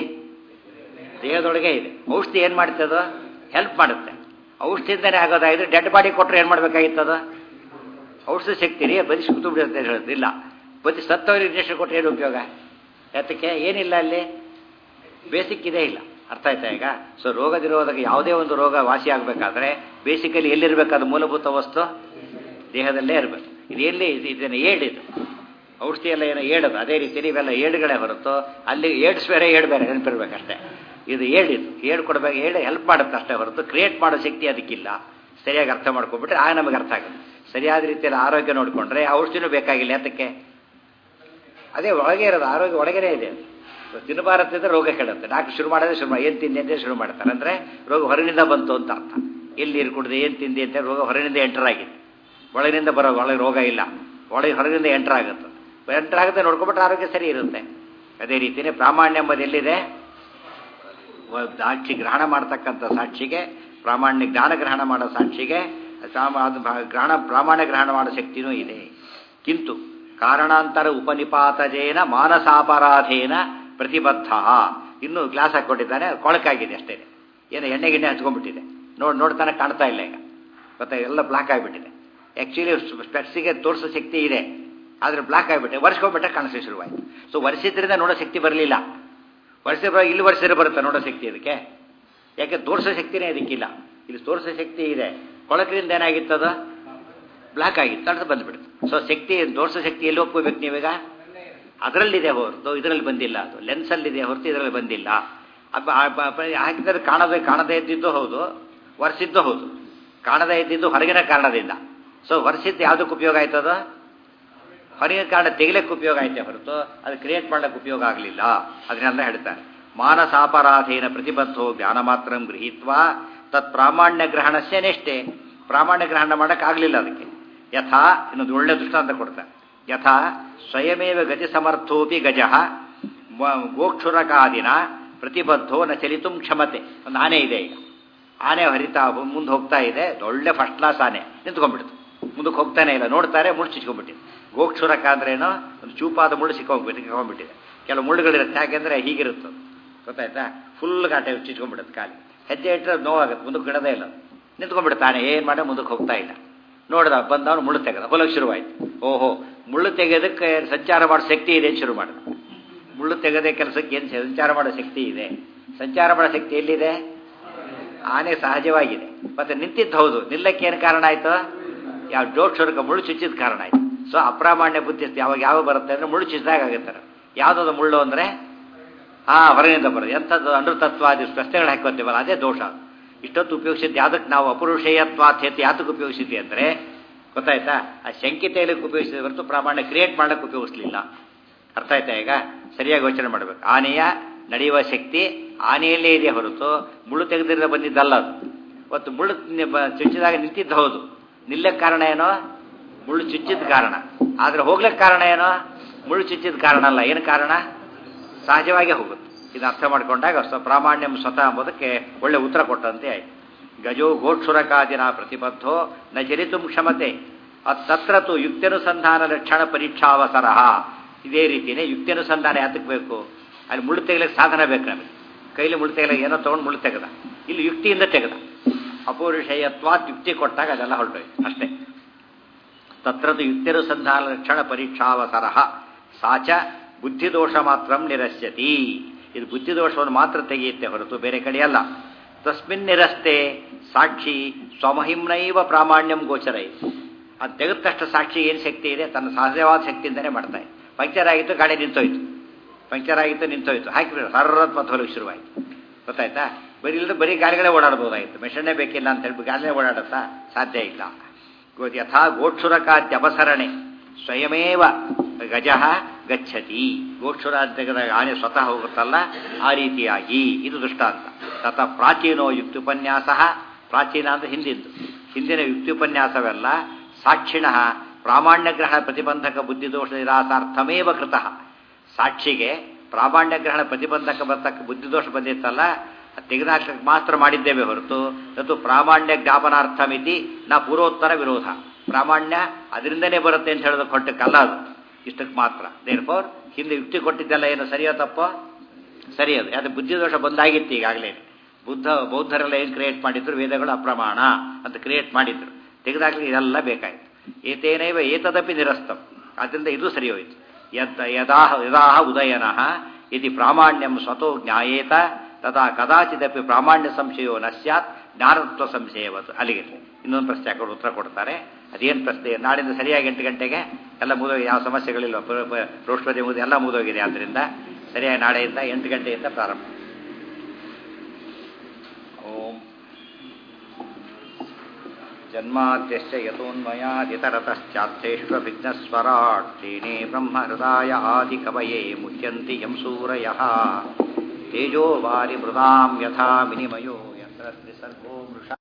ದೇಹದೊಳಗೆ ಇದೆ ಔಷಧಿ ಏನು ಮಾಡ್ತದೋ ಹೆಲ್ಪ್ ಮಾಡುತ್ತೆ ಔಷಧಿಯಿಂದನೇ ಆಗೋದಾಗಿದ್ರೆ ಡೆಡ್ ಬಾಡಿ ಕೊಟ್ಟರೆ ಏನು ಮಾಡಬೇಕಾಗಿತ್ತದ ಔಷಧ ಶಕ್ತಿ ರೀ ಬದಿ ಕೂತು ಬಿಡುತ್ತೆ ಅಂತ ಹೇಳೋದು ಇಲ್ಲ ಬದಿ ಸತ್ತವರಿಗೆ ಇಂಜೆಕ್ಷನ್ ಕೊಟ್ಟರೆ ಏನು ಉಪಯೋಗ ಯಾತಕ್ಕೆ ಏನಿಲ್ಲ ಅಲ್ಲಿ ಬೇಸಿಕ್ ಇದೇ ಇಲ್ಲ ಅರ್ಥ ಆಯ್ತಾ ಈಗ ಸೊ ರೋಗದಿರೋದಾಗ ಯಾವುದೇ ಒಂದು ರೋಗ ವಾಸಿ ಆಗಬೇಕಾದ್ರೆ ಬೇಸಿಕಲಿ ಎಲ್ಲಿರಬೇಕಾದ ಮೂಲಭೂತ ವಸ್ತು ದೇಹದಲ್ಲೇ ಇರಬೇಕು ಇದು ಎಲ್ಲಿ ಇದು- ಇದನ್ನು ಏಡಿದು ಔಷಧಿ ಎಲ್ಲ ಏನೋ ಏಡದು ಅದೇ ರೀತಿ ಇವೆಲ್ಲ ಏಡುಗಳೇ ಹೊರತು ಅಲ್ಲಿ ಏಡ್ಸ್ ಬೇರೆ ಏಡ್ ಬೇರೆ ನೆನಪಿರ್ಬೇಕಷ್ಟೇ ಇದು ಏಡಿದು ಏಡ್ ಕೊಡಬೇಕು ಏಡ್ ಹೆಲ್ಪ್ ಮಾಡುತ್ತೆ ಅಷ್ಟೇ ಹೊರತು ಕ್ರಿಯೇಟ್ ಮಾಡೋ ಶಕ್ತಿ ಅದಕ್ಕಿಲ್ಲ ಸರಿಯಾಗಿ ಅರ್ಥ ಮಾಡ್ಕೊಂಡ್ಬಿಟ್ರೆ ಆಗ ನಮಗೆ ಅರ್ಥ ಆಗುತ್ತೆ ಸರಿಯಾದ ರೀತಿಯಲ್ಲಿ ಆರೋಗ್ಯ ನೋಡಿಕೊಂಡ್ರೆ ಔಷಧಿನೂ ಬೇಕಾಗಿಲ್ಲ ಯಾತಕ್ಕೆ ಅದೇ ಒಳಗೆ ಇರೋದು ಆರೋಗ್ಯ ಒಳಗೇನೆ ಇದೆ ತಿನ್ನಬಾರದಿದ್ರೆ ರೋಗ ಕೆಡುತ್ತೆ ಡಾಕ್ಟರ್ ಶುರು ಮಾಡೋದೇ ಶುರು ಮಾಡಿ ಏನು ತಿಂದೆ ಅಂತ ಶುರು ಮಾಡ್ತಾರೆ ಅಂದರೆ ರೋಗ ಹೊರಗಿನಿಂದ ಬಂತು ಅಂತ ಅರ್ಥ ಎಲ್ಲಿ ನೀರು ಕುಡಿದೆ ಏನು ತಿಂದೆ ಅಂತ ರೋಗ ಹೊರಗಿನಿಂದ ಎಂಟರ್ ಆಗಿದೆ ಒಳಗಿನಿಂದ ಬರೋ ಒಳಗೆ ರೋಗ ಇಲ್ಲ ಒಳಗೆ ಹೊರಗಿನಿಂದ ಎಂಟರ್ ಆಗುತ್ತೆ ಎಂಟರ್ ಆಗುತ್ತೆ ನೋಡ್ಕೊಬಿಟ್ರೆ ಆರೋಗ್ಯ ಸರಿ ಇರುತ್ತೆ ಅದೇ ರೀತಿಯೇ ಪ್ರಾಮಾಣ್ಯ ಎಂಬುದು ಎಲ್ಲಿದೆ ವ- ಸಾಕ್ಷಿ ಗ್ರಹಣ ಮಾಡ್ತಕ್ಕಂಥ ಸಾಕ್ಷಿಗೆ ಪ್ರಾಮಾಣ್ಯ ಜ್ಞಾನ ಗ್ರಹಣ ಮಾಡೋ ಸಾಕ್ಷಿಗೆ ಸಾಮ- ಅದು ಭಾ- ಗ್ರಹಣ ಪ್ರಾಮಾಣ್ಯ ಗ್ರಹಣ ಮಾಡೋ ಶಕ್ತಿನೂ ಇದೆ ಕಿಂತು ಕಾರಣಾಂತರ ಉಪನಿಪಾತಜೇನ ಮಾನಸಾಪರಾಧೇನ ಪ್ರತಿಬದ್ಧ ಇನ್ನು ಗ್ಲಾಸ್ ಹಾಕ್ಕೊಟ್ಟಿದ್ದಾನೆ ಅದು ಕೊಳಕಾಗಿದೆ ಅಷ್ಟೇ ಏನು ಎಣ್ಣೆ ಗಿಣ್ಣೆ ಹಚ್ಕೊಂಡ್ಬಿಟ್ಟಿದೆ ನೋಡಿ ನೋಡ್ತಾನೆ ಕಾಣ್ತಾ ಇಲ್ಲ ಈಗ ಗೊತ್ತಾ ಎಲ್ಲ ಬ್ಲಾಕ್ ಆಗಿಬಿಟ್ಟಿದೆ ಆ್ಯಕ್ಚುಲಿ ಸ್ಪೆಕ್ಸಿಗೆ ತೋರಿಸೋ ಶಕ್ತಿ ಇದೆ ಆದರೆ ಬ್ಲಾಕ್ ಆಗಿಬಿಟ್ಟೆ ವರ್ಷಕೊಂಡ್ಬಿಟ್ಟೆ ಕಾಣಿಸೋ ಶುರುವಾಯಿತು ಸೊ ವರ್ಷಿದ್ರಿಂದ ನೋಡೋ ಶಕ್ತಿ ಬರಲಿಲ್ಲ ವರ್ಷ ಇಲ್ಲಿ ವರ್ಷ ಬರುತ್ತೆ ನೋಡೋ ಶಕ್ತಿ ಅದಕ್ಕೆ ಯಾಕೆ ತೋರಿಸೋ ಶಕ್ತಿನೇ ಅದಕ್ಕಿಲ್ಲ ಇಲ್ಲಿ ತೋರಿಸೋ ಶಕ್ತಿ ಇದೆ ಕೊಳಕರಿಂದ ಏನಾಗಿತ್ತದ ಬ್ಲಾಕ್ ಆಗಿತ್ತು ಅಂತ ಬಂದ್ಬಿಡುತ್ತೆ ಸೊ ಶಕ್ತಿ ತೋರಿಸೋ ಶಕ್ತಿ ಎಲ್ಲಿ ಒಪ್ಕೋಬೇಕು ನೀವೀಗ ಅದರಲ್ಲಿದೆ ಹೊರತು ಇದರಲ್ಲಿ ಬಂದಿಲ್ಲ ಅದು ಲೆನ್ಸಲ್ಲಿದೆ ಹೊರತು ಇದರಲ್ಲಿ ಬಂದಿಲ್ಲ ಅಬ್ಬ- ಆ ಬ- ಬ- ಹಾಕಿದರೆ ಕಾಣದೆ ಕಾಣದೇ ಇದ್ದಿದ್ದು ಹೌದು ವರ್ಷಿದ್ದು ಹೌದು ಕಾಣದೇ ಇದ್ದಿದ್ದು ಹೊರಗಿನ ಕಾರಣದಿಂದ ಸೊ ವರ್ಷಿದ್ದು ಯಾವುದಕ್ಕೆ ಉಪಯೋಗ ಆಯ್ತದ ಹೊರಗಿನ ಕಾರಣ ತೆಗಿಲಿಕ್ಕೆ ಉಪಯೋಗ ಆಯ್ತೆ ಹೊರತು ಅದು ಕ್ರಿಯೇಟ್ ಮಾಡ್ಲಿಕ್ಕೆ ಉಪಯೋಗ ಆಗಲಿಲ್ಲ ಅದನ್ನೆಲ್ಲ ಹೇಳ್ತಾರೆ ಮಾನಸಾಪರಾಧೇನ ಪ್ರತಿಬದ್ಧೋ ಜ್ಞಾನ ಮಾತ್ರ ಗೃಹೀತ್ವ ತತ್ ಪ್ರಾಮಾಣ್ಯ ಗ್ರಹಣಸ್ಯ ನೆಷ್ಟೇ ಪ್ರಾಮಾಣ್ಯ ಗ್ರಹಣ ಮಾಡೋಕ್ಕಾಗಲಿಲ್ಲ ಅದಕ್ಕೆ ಯಥಾ ಇನ್ನೊಂದು ಒಳ್ಳೆ ದೃಷ್ಟಾಂತ ಕೊಡ್ತಾರೆ ಯಥಾ ಸ್ವಯಮೇವ ಗತಿ ಸಮರ್ಥೋಪಿ ಗಜ ಗೋಕ್ಷುರಕಾದಿನ ಪ್ರತಿಬದ್ಧೋ ನ ಚಲಿತು ಕ್ಷಮತೆ ಒಂದು ಆನೆ ಇದೆ ಈಗ ಆನೆ ಹರಿತಾ ಮುಂದೆ ಹೋಗ್ತಾ ಇದೆ ಒಳ್ಳೆ ಫಸ್ಟ್ ಕ್ಲಾಸ್ ಆನೆ ನಿಂತ್ಕೊಂಡ್ಬಿಡ್ತು ಮುಂದಕ್ಕೆ ಹೋಗ್ತಾನೆ ಇಲ್ಲ ನೋಡ್ತಾರೆ ಮುಳ್ಳು ಚಿಚ್ಕೊಂಡ್ಬಿಟ್ಟಿದೆ ಗೋಕ್ಷುರಕ ಅಂದ್ರೇನೋ ಒಂದು ಚೂಪಾದ ಮುಳ್ಳು ಸಿಕ್ಕೊಂಡ್ಬಿಟ್ಟು ಸಿಕ್ಕೊಂಡ್ಬಿಟ್ಟಿದೆ ಕೆಲವು ಮುಳ್ಳುಗಳಿರುತ್ತೆ ಯಾಕೆಂದ್ರೆ ಹೀಗಿರುತ್ತೆ ಗೊತ್ತಾಯ್ತಾ ಫುಲ್ ಗಾಟೆ ಚಿಚ್ಕೊಂಡ್ಬಿಡುತ್ತೆ ಕಾಲಿ ಹೆಜ್ಜೆ ಇಟ್ಟರೆ ನೋವಾಗುತ್ತೆ ಮುಂದಕ್ಕೆ ಗಿಡದೇ ಇಲ್ಲ ನಿಂತ್ಕೊಂಡ್ಬಿಡ್ತಾನೆ ಏನು ಮಾಡಿ ಮುಂದಕ್ಕೆ ಹೋಗ್ತಾ ಇಲ್ಲ ನೋಡ್ದ ಬಂದವನು ಮುಳ್ಳು ತೆಗೆದ ಹೊಲಕ್ಕೆ ಶುರುವಾಯ್ತು ಓಹೋ ಮುಳ್ಳು ತೆಗೆಯೋದಕ್ಕೆ ಸಂಚಾರ ಮಾಡೋ ಶಕ್ತಿ ಇದೆ ಅಂತ ಶುರು ಮಾಡಿದ ಮುಳ್ಳು ತೆಗೆದೇ ಕೆಲಸಕ್ಕೆ ಏನು ಸಂಚಾರ ಮಾಡೋ ಶಕ್ತಿ ಇದೆ ಸಂಚಾರ ಮಾಡೋ ಶಕ್ತಿ ಎಲ್ಲಿದೆ ಆನೆ ಸಹಜವಾಗಿದೆ ಮತ್ತೆ ನಿಂತಿದ್ದು ಹೌದು ನಿಲ್ಲಕ್ಕೆ ಏನು ಕಾರಣ ಆಯ್ತು ಯಾವ ಡೋಕ್ಷರಕ ಮುಳ್ಳು ಚುಚ್ಚಿದ ಕಾರಣ ಆಯ್ತು ಸೊ ಅಪ್ರಾಮಾಣ್ಯ ಬುದ್ಧಿ ಯಾವಾಗ ಯಾವ ಬರುತ್ತೆ ಅಂದ್ರೆ ಮುಳ್ಳು ಚುಚ್ಚಿದಾಗ ಆಗುತ್ತೆ ಯಾವುದಾದ್ರು ಮುಳ್ಳು ಅಂದ್ರೆ ಹಾ ಹೊರಗಿನಿಂದ ಬರೋದು ಎಂಥದ್ದು ಅನೃತತ್ವಾದಿ ಪ್ರಶ್ನೆಗಳು ಹಾಕೋತೀವಲ್ಲ ಅದೇ ದೋಷ ಇಷ್ಟೊತ್ತು ಉಪಯೋಗಿಸಿದ್ದು ಯಾವ್ದಕ್ಕೆ ನಾವು ಅಪುರುಷೇಯತ್ವಾಥೇತಿ ಯಾತಕ್ಕೆ ಉಪಯೋಗಿಸಿದ್ವಿ ಅಂದ್ರೆ ಗೊತ್ತಾಯ್ತಾ ಆ ಶಂಕಿತೆಯಲ್ಲಿ ಉಪಯೋಗಿಸಿದ ಹೊರತು ಪ್ರಾಮಾಣ್ಯ ಕ್ರಿಯೇಟ್ ಮಾಡಕ್ಕೆ ಉಪಯೋಗಿಸ್ಲಿಲ್ಲ ಅರ್ಥ ಆಯ್ತಾ ಈಗ ಸರಿಯಾಗಿ ಯೋಚನೆ ಮಾಡಬೇಕು ಆನೆಯ ನಡೆಯುವ ಶಕ್ತಿ ಆನೆಯಲ್ಲೇ ಇದೆ ಹೊರತು ಮುಳ್ಳು ತೆಗೆದಿರ ಬಂದಿದ್ದಲ್ಲ ಅದು ಇವತ್ತು ಮುಳ್ಳು ಚುಚ್ಚಿದಾಗ ನಿಂತಿದ್ದು ಹೌದು ನಿಲ್ಲಕ್ಕೆ ಕಾರಣ ಏನೋ ಮುಳ್ಳು ಚುಚ್ಚಿದ ಕಾರಣ ಆದರೆ ಹೋಗ್ಲಿಕ್ಕೆ ಕಾರಣ ಏನೋ ಮುಳ್ಳು ಚುಚ್ಚಿದ ಕಾರಣ ಅಲ್ಲ ಏನು ಕಾರಣ ಸಹಜವಾಗಿ ಹೋಗುತ್ತೆ ಇದು ಅರ್ಥ ಮಾಡ್ಕೊಂಡಾಗ ಸ್ವ ಪ್ರಾಮಾಣ್ಯಂ ಸ್ವತಃ ಎಂಬುದಕ್ಕೆ ಒಳ್ಳೆ ಉತ್ತರ ಕೊಟ್ಟಂತೆ ಆಯ್ತು ಗಜೋ ಗೋಕ್ಷುರಕಾದಿನ ಪ್ರತಿಬದ್ಧೋ ನ ಜರಿತು ಕ್ಷಮತೆ ತತ್ರ ತು ಯುಕ್ತ್ಯನುಸಂಧಾನ ಲಕ್ಷಣ ಪರೀಕ್ಷಾವಸರ ಇದೇ ರೀತಿಯೇ ಯುಕ್ತ್ಯನುಸಂಧಾನ ಯಾತಕ್ಕೆ ಬೇಕು ಅಲ್ಲಿ ಮುಳ್ಳು ತೆಗಲಿಕ್ಕೆ ಸಾಧನ ಬೇಕು ನಮಗೆ ಕೈಲಿ ಮುಳ್ಳು ತೆಗಲಿಕ್ಕೆ ಏನೋ ತೊಗೊಂಡು ಮುಳ್ಳು ತೆಗೆದ ಇಲ್ಲಿ ಯುಕ್ತಿಯಿಂದ ತೆಗೆದ ಅಪೌರುಷೇಯತ್ವಾತ್ ಯುಕ್ತಿ ಕೊಟ್ಟಾಗ ಅದೆಲ್ಲ ಹೊರಟೋಯ್ತು ಅಷ್ಟೇ ತತ್ರದು ಯುಕ್ತಿರುಸಂಧಾನ ಲಕ್ಷಣ ಪರೀಕ್ಷಾವಸರ ಸಾಚ ಬುದ್ಧಿದೋಷ ಮಾತ್ರ ನಿರಸ್ಯತಿ ಇದು ಬುದ್ಧಿದೋಷವನ್ನು ಮಾತ್ರ ತೆಗೆಯುತ್ತೆ ಹೊರತು ಬೇರೆ ಕಡೆಯಲ್ಲ ತಸ್ಮಿನ್ ನಿರಸ್ತೆ ಸಾಕ್ಷಿ ಸ್ವಮಹಿಮ್ನೈವ ಪ್ರಾಮಾಣ್ಯಂ ಗೋಚರೈ ಅದು ತೆಗೆದ ತಕ್ಷಣ ಸಾಕ್ಷಿ ಏನು ಶಕ್ತಿ ಇದೆ ತನ್ನ ಸಹಜವಾದ ಶಕ್ತಿಯಿಂದನೇ ಮಾಡ್ತಾ ಇದೆ ಪಂಕ್ಚರ್ ಆಗಿತ್ತು ಗಾಡಿ ನಿಂತೋಯ್ತು ಪಂಕ್ಚರ್ ಆಗಿತ್ತು ನಿಂತೋಯ್ತು ಹಾಕಿಬಿಡ್ರು ಸರ್ರತ್ ಮತ್ತು ಹೊಲಕ್ಕೆ ಶುರುವಾಯಿತು ಗೊತ್ತಾಯ್ತಾ ಬರೀ ಇಲ್ಲದೆ ಬರೀ ಗಾಡಿಗಳೇ ಓಡಾಡ್ಬೋದಾಗಿತ್ತು ಮೆಷನ್ನೇ ಬೇಕಿಲ್ಲ ಅಂತ ಹೇಳಿ ಗಾಡಿನೇ ಓಡಾಡುತ್ತಾ ಸಾಧ್ಯ ಇಲ್ಲ ಯಥಾ ಗೋಕ್ಷುರಕಾದ್ಯಪಸರಣೆ ಸ್ವಯಮೇವ ಗಜ ಗಚ್ಚತಿ ಗೋಕ್ಷುರ ತೆಗೆದಾಗ ಆನೆ ಸ್ವತಃ ಹೋಗುತ್ತಲ್ಲ ಆ ರೀತಿಯಾಗಿ ಇದು ದೃಷ್ಟಾಂತ ತಥ ಪ್ರಾಚೀನೋ ಯುಕ್ತಿಪನ್ಯಾಸ ಪ್ರಾಚೀನ ಅಂದ್ರೆ ಹಿಂದಿಂದು ಹಿಂದಿನ ಯುಕ್ತಿಪನ್ಯಾಸವೆಲ್ಲ ಸಾಕ್ಷಿಣ ಪ್ರಾಮಾಣ್ಯಗ್ರಹಣ ಪ್ರತಿಬಂಧಕ ಬುದ್ಧಿದೋಷ ನಿರಾಸಾರ್ಥಮೇವ ಕೃತಃ ಸಾಕ್ಷಿಗೆ ಪ್ರಾಮಾಣ್ಯಗ್ರಹಣ ಪ್ರತಿಬಂಧಕ ಬರ್ತಕ್ಕ ಬುದ್ಧಿದೋಷ ಬಂದಿತ್ತಲ್ಲ ತೆಗೆದಾಕಕ್ಕೆ ಮಾತ್ರ ಮಾಡಿದ್ದೇವೆ ಹೊರತು ಅದು ಪ್ರಾಮಾಣ್ಯ ಜ್ಞಾಪನಾರ್ಥಮಿತಿ ನಾ ಪೂರ್ವೋತ್ತರ ವಿರೋಧ ಪ್ರಾಮಾಣ್ಯ ಅದರಿಂದನೇ ಬರುತ್ತೆ ಅಂತ ಹೇಳೋದಕ್ಕೆ ಹೊಟ್ಟಕ್ಕಲ್ಲ ಅದು ಇಷ್ಟಕ್ಕೆ ಮಾತ್ರ ದೇರ್ಫೋರ್ ಹಿಂದೆ ಯುಕ್ತಿ ಕೊಟ್ಟಿದ್ದೆಲ್ಲ ಏನು ಸರಿಯೋ ತಪ್ಪೋ ಸರಿ ಅದು ಯಾಕೆ ಬುದ್ಧಿದೋಷ ಬಂದಾಗಿತ್ತು ಈಗಾಗಲೇ ಬುದ್ಧ ಬೌದ್ಧರೆಲ್ಲ ಏನು ಕ್ರಿಯೇಟ್ ಮಾಡಿದ್ರು ವೇದಗಳು ಅಪ್ರಮಾಣ ಅಂತ ಕ್ರಿಯೇಟ್ ಮಾಡಿದ್ರು ತೆಗೆದಾಗಲಿ ಇದೆಲ್ಲ ಬೇಕಾಯಿತು ಏತೇನೈವ ಏತದಪಿ ನಿರಸ್ತಂ ಆದ್ದರಿಂದ ಇದು ಸರಿ ಹೋಯಿತು ಯದ್ ಯದಾಹ ಯದಾಹ ಉದಯನಃ ಯದಿ ಪ್ರಾಮಾಣ್ಯಂ ಸ್ವತೋ ಜ್ಞಾಯೇತ ತದಾ ಕದಾಚಿದಪಿ ಪ್ರಾಮಾಣ್ಯ ಸಂಶಯೋ ನ ಸ್ಯಾತ್ ಜ್ಞಾನತ್ವ ಸಂಶಯವತ್ತು ಅಲ್ಲಿಗೆ ಇನ್ನೊಂದು ಪ್ರಶ್ನೆ ಹಾಕೊಂಡು ಉತ್ತರ ಕೊಡ್ತಾರೆ ಅದೇನು ಪ್ರಶ್ನೆ ನಾಳಿಂದ ಸರಿಯಾಗಿ ಎಂಟು ಗಂಟೆಗೆ ಎಲ್ಲ ಮುಗಿದೋಗಿ ಯಾವ ಸಮಸ್ಯೆಗಳಿಲ್ಲ ರೋಷ್ಪದಿ ಮುಗಿದು ಎಲ್ಲ ಮುಗಿದೋಗಿದೆ ಆದ್ದರಿಂದ ಸರಿಯಾಗಿ ನಾಳೆಯಿಂದ ಎಂಟು ಗಂಟೆಯಿಂದ ಪ್ರಾರಂಭ ಓಂ ಜನ್ಮಾದ್ಯಶ್ಚ ಯತೋನ್ಮಯಾದಿತರತಶ್ಚಾರ್ಥೇಷ್ವವಿಘ್ನಸ್ವರಾಟ್ ತೇನೇ ಬ್ರಹ್ಮಹೃದಾಯ ಆದಿಕವಯೇ ಮುಚ್ಯಂತಿ ಯಂ ಸೂರಯಃ ತೇಜೋ ವಾರಿ ಮೃದಾಂ ಯಥಾ ವಿನಿಮಯೋ ಯತ್ರ ತ್ರಿಸರ್ಗೋ ಮೃಷ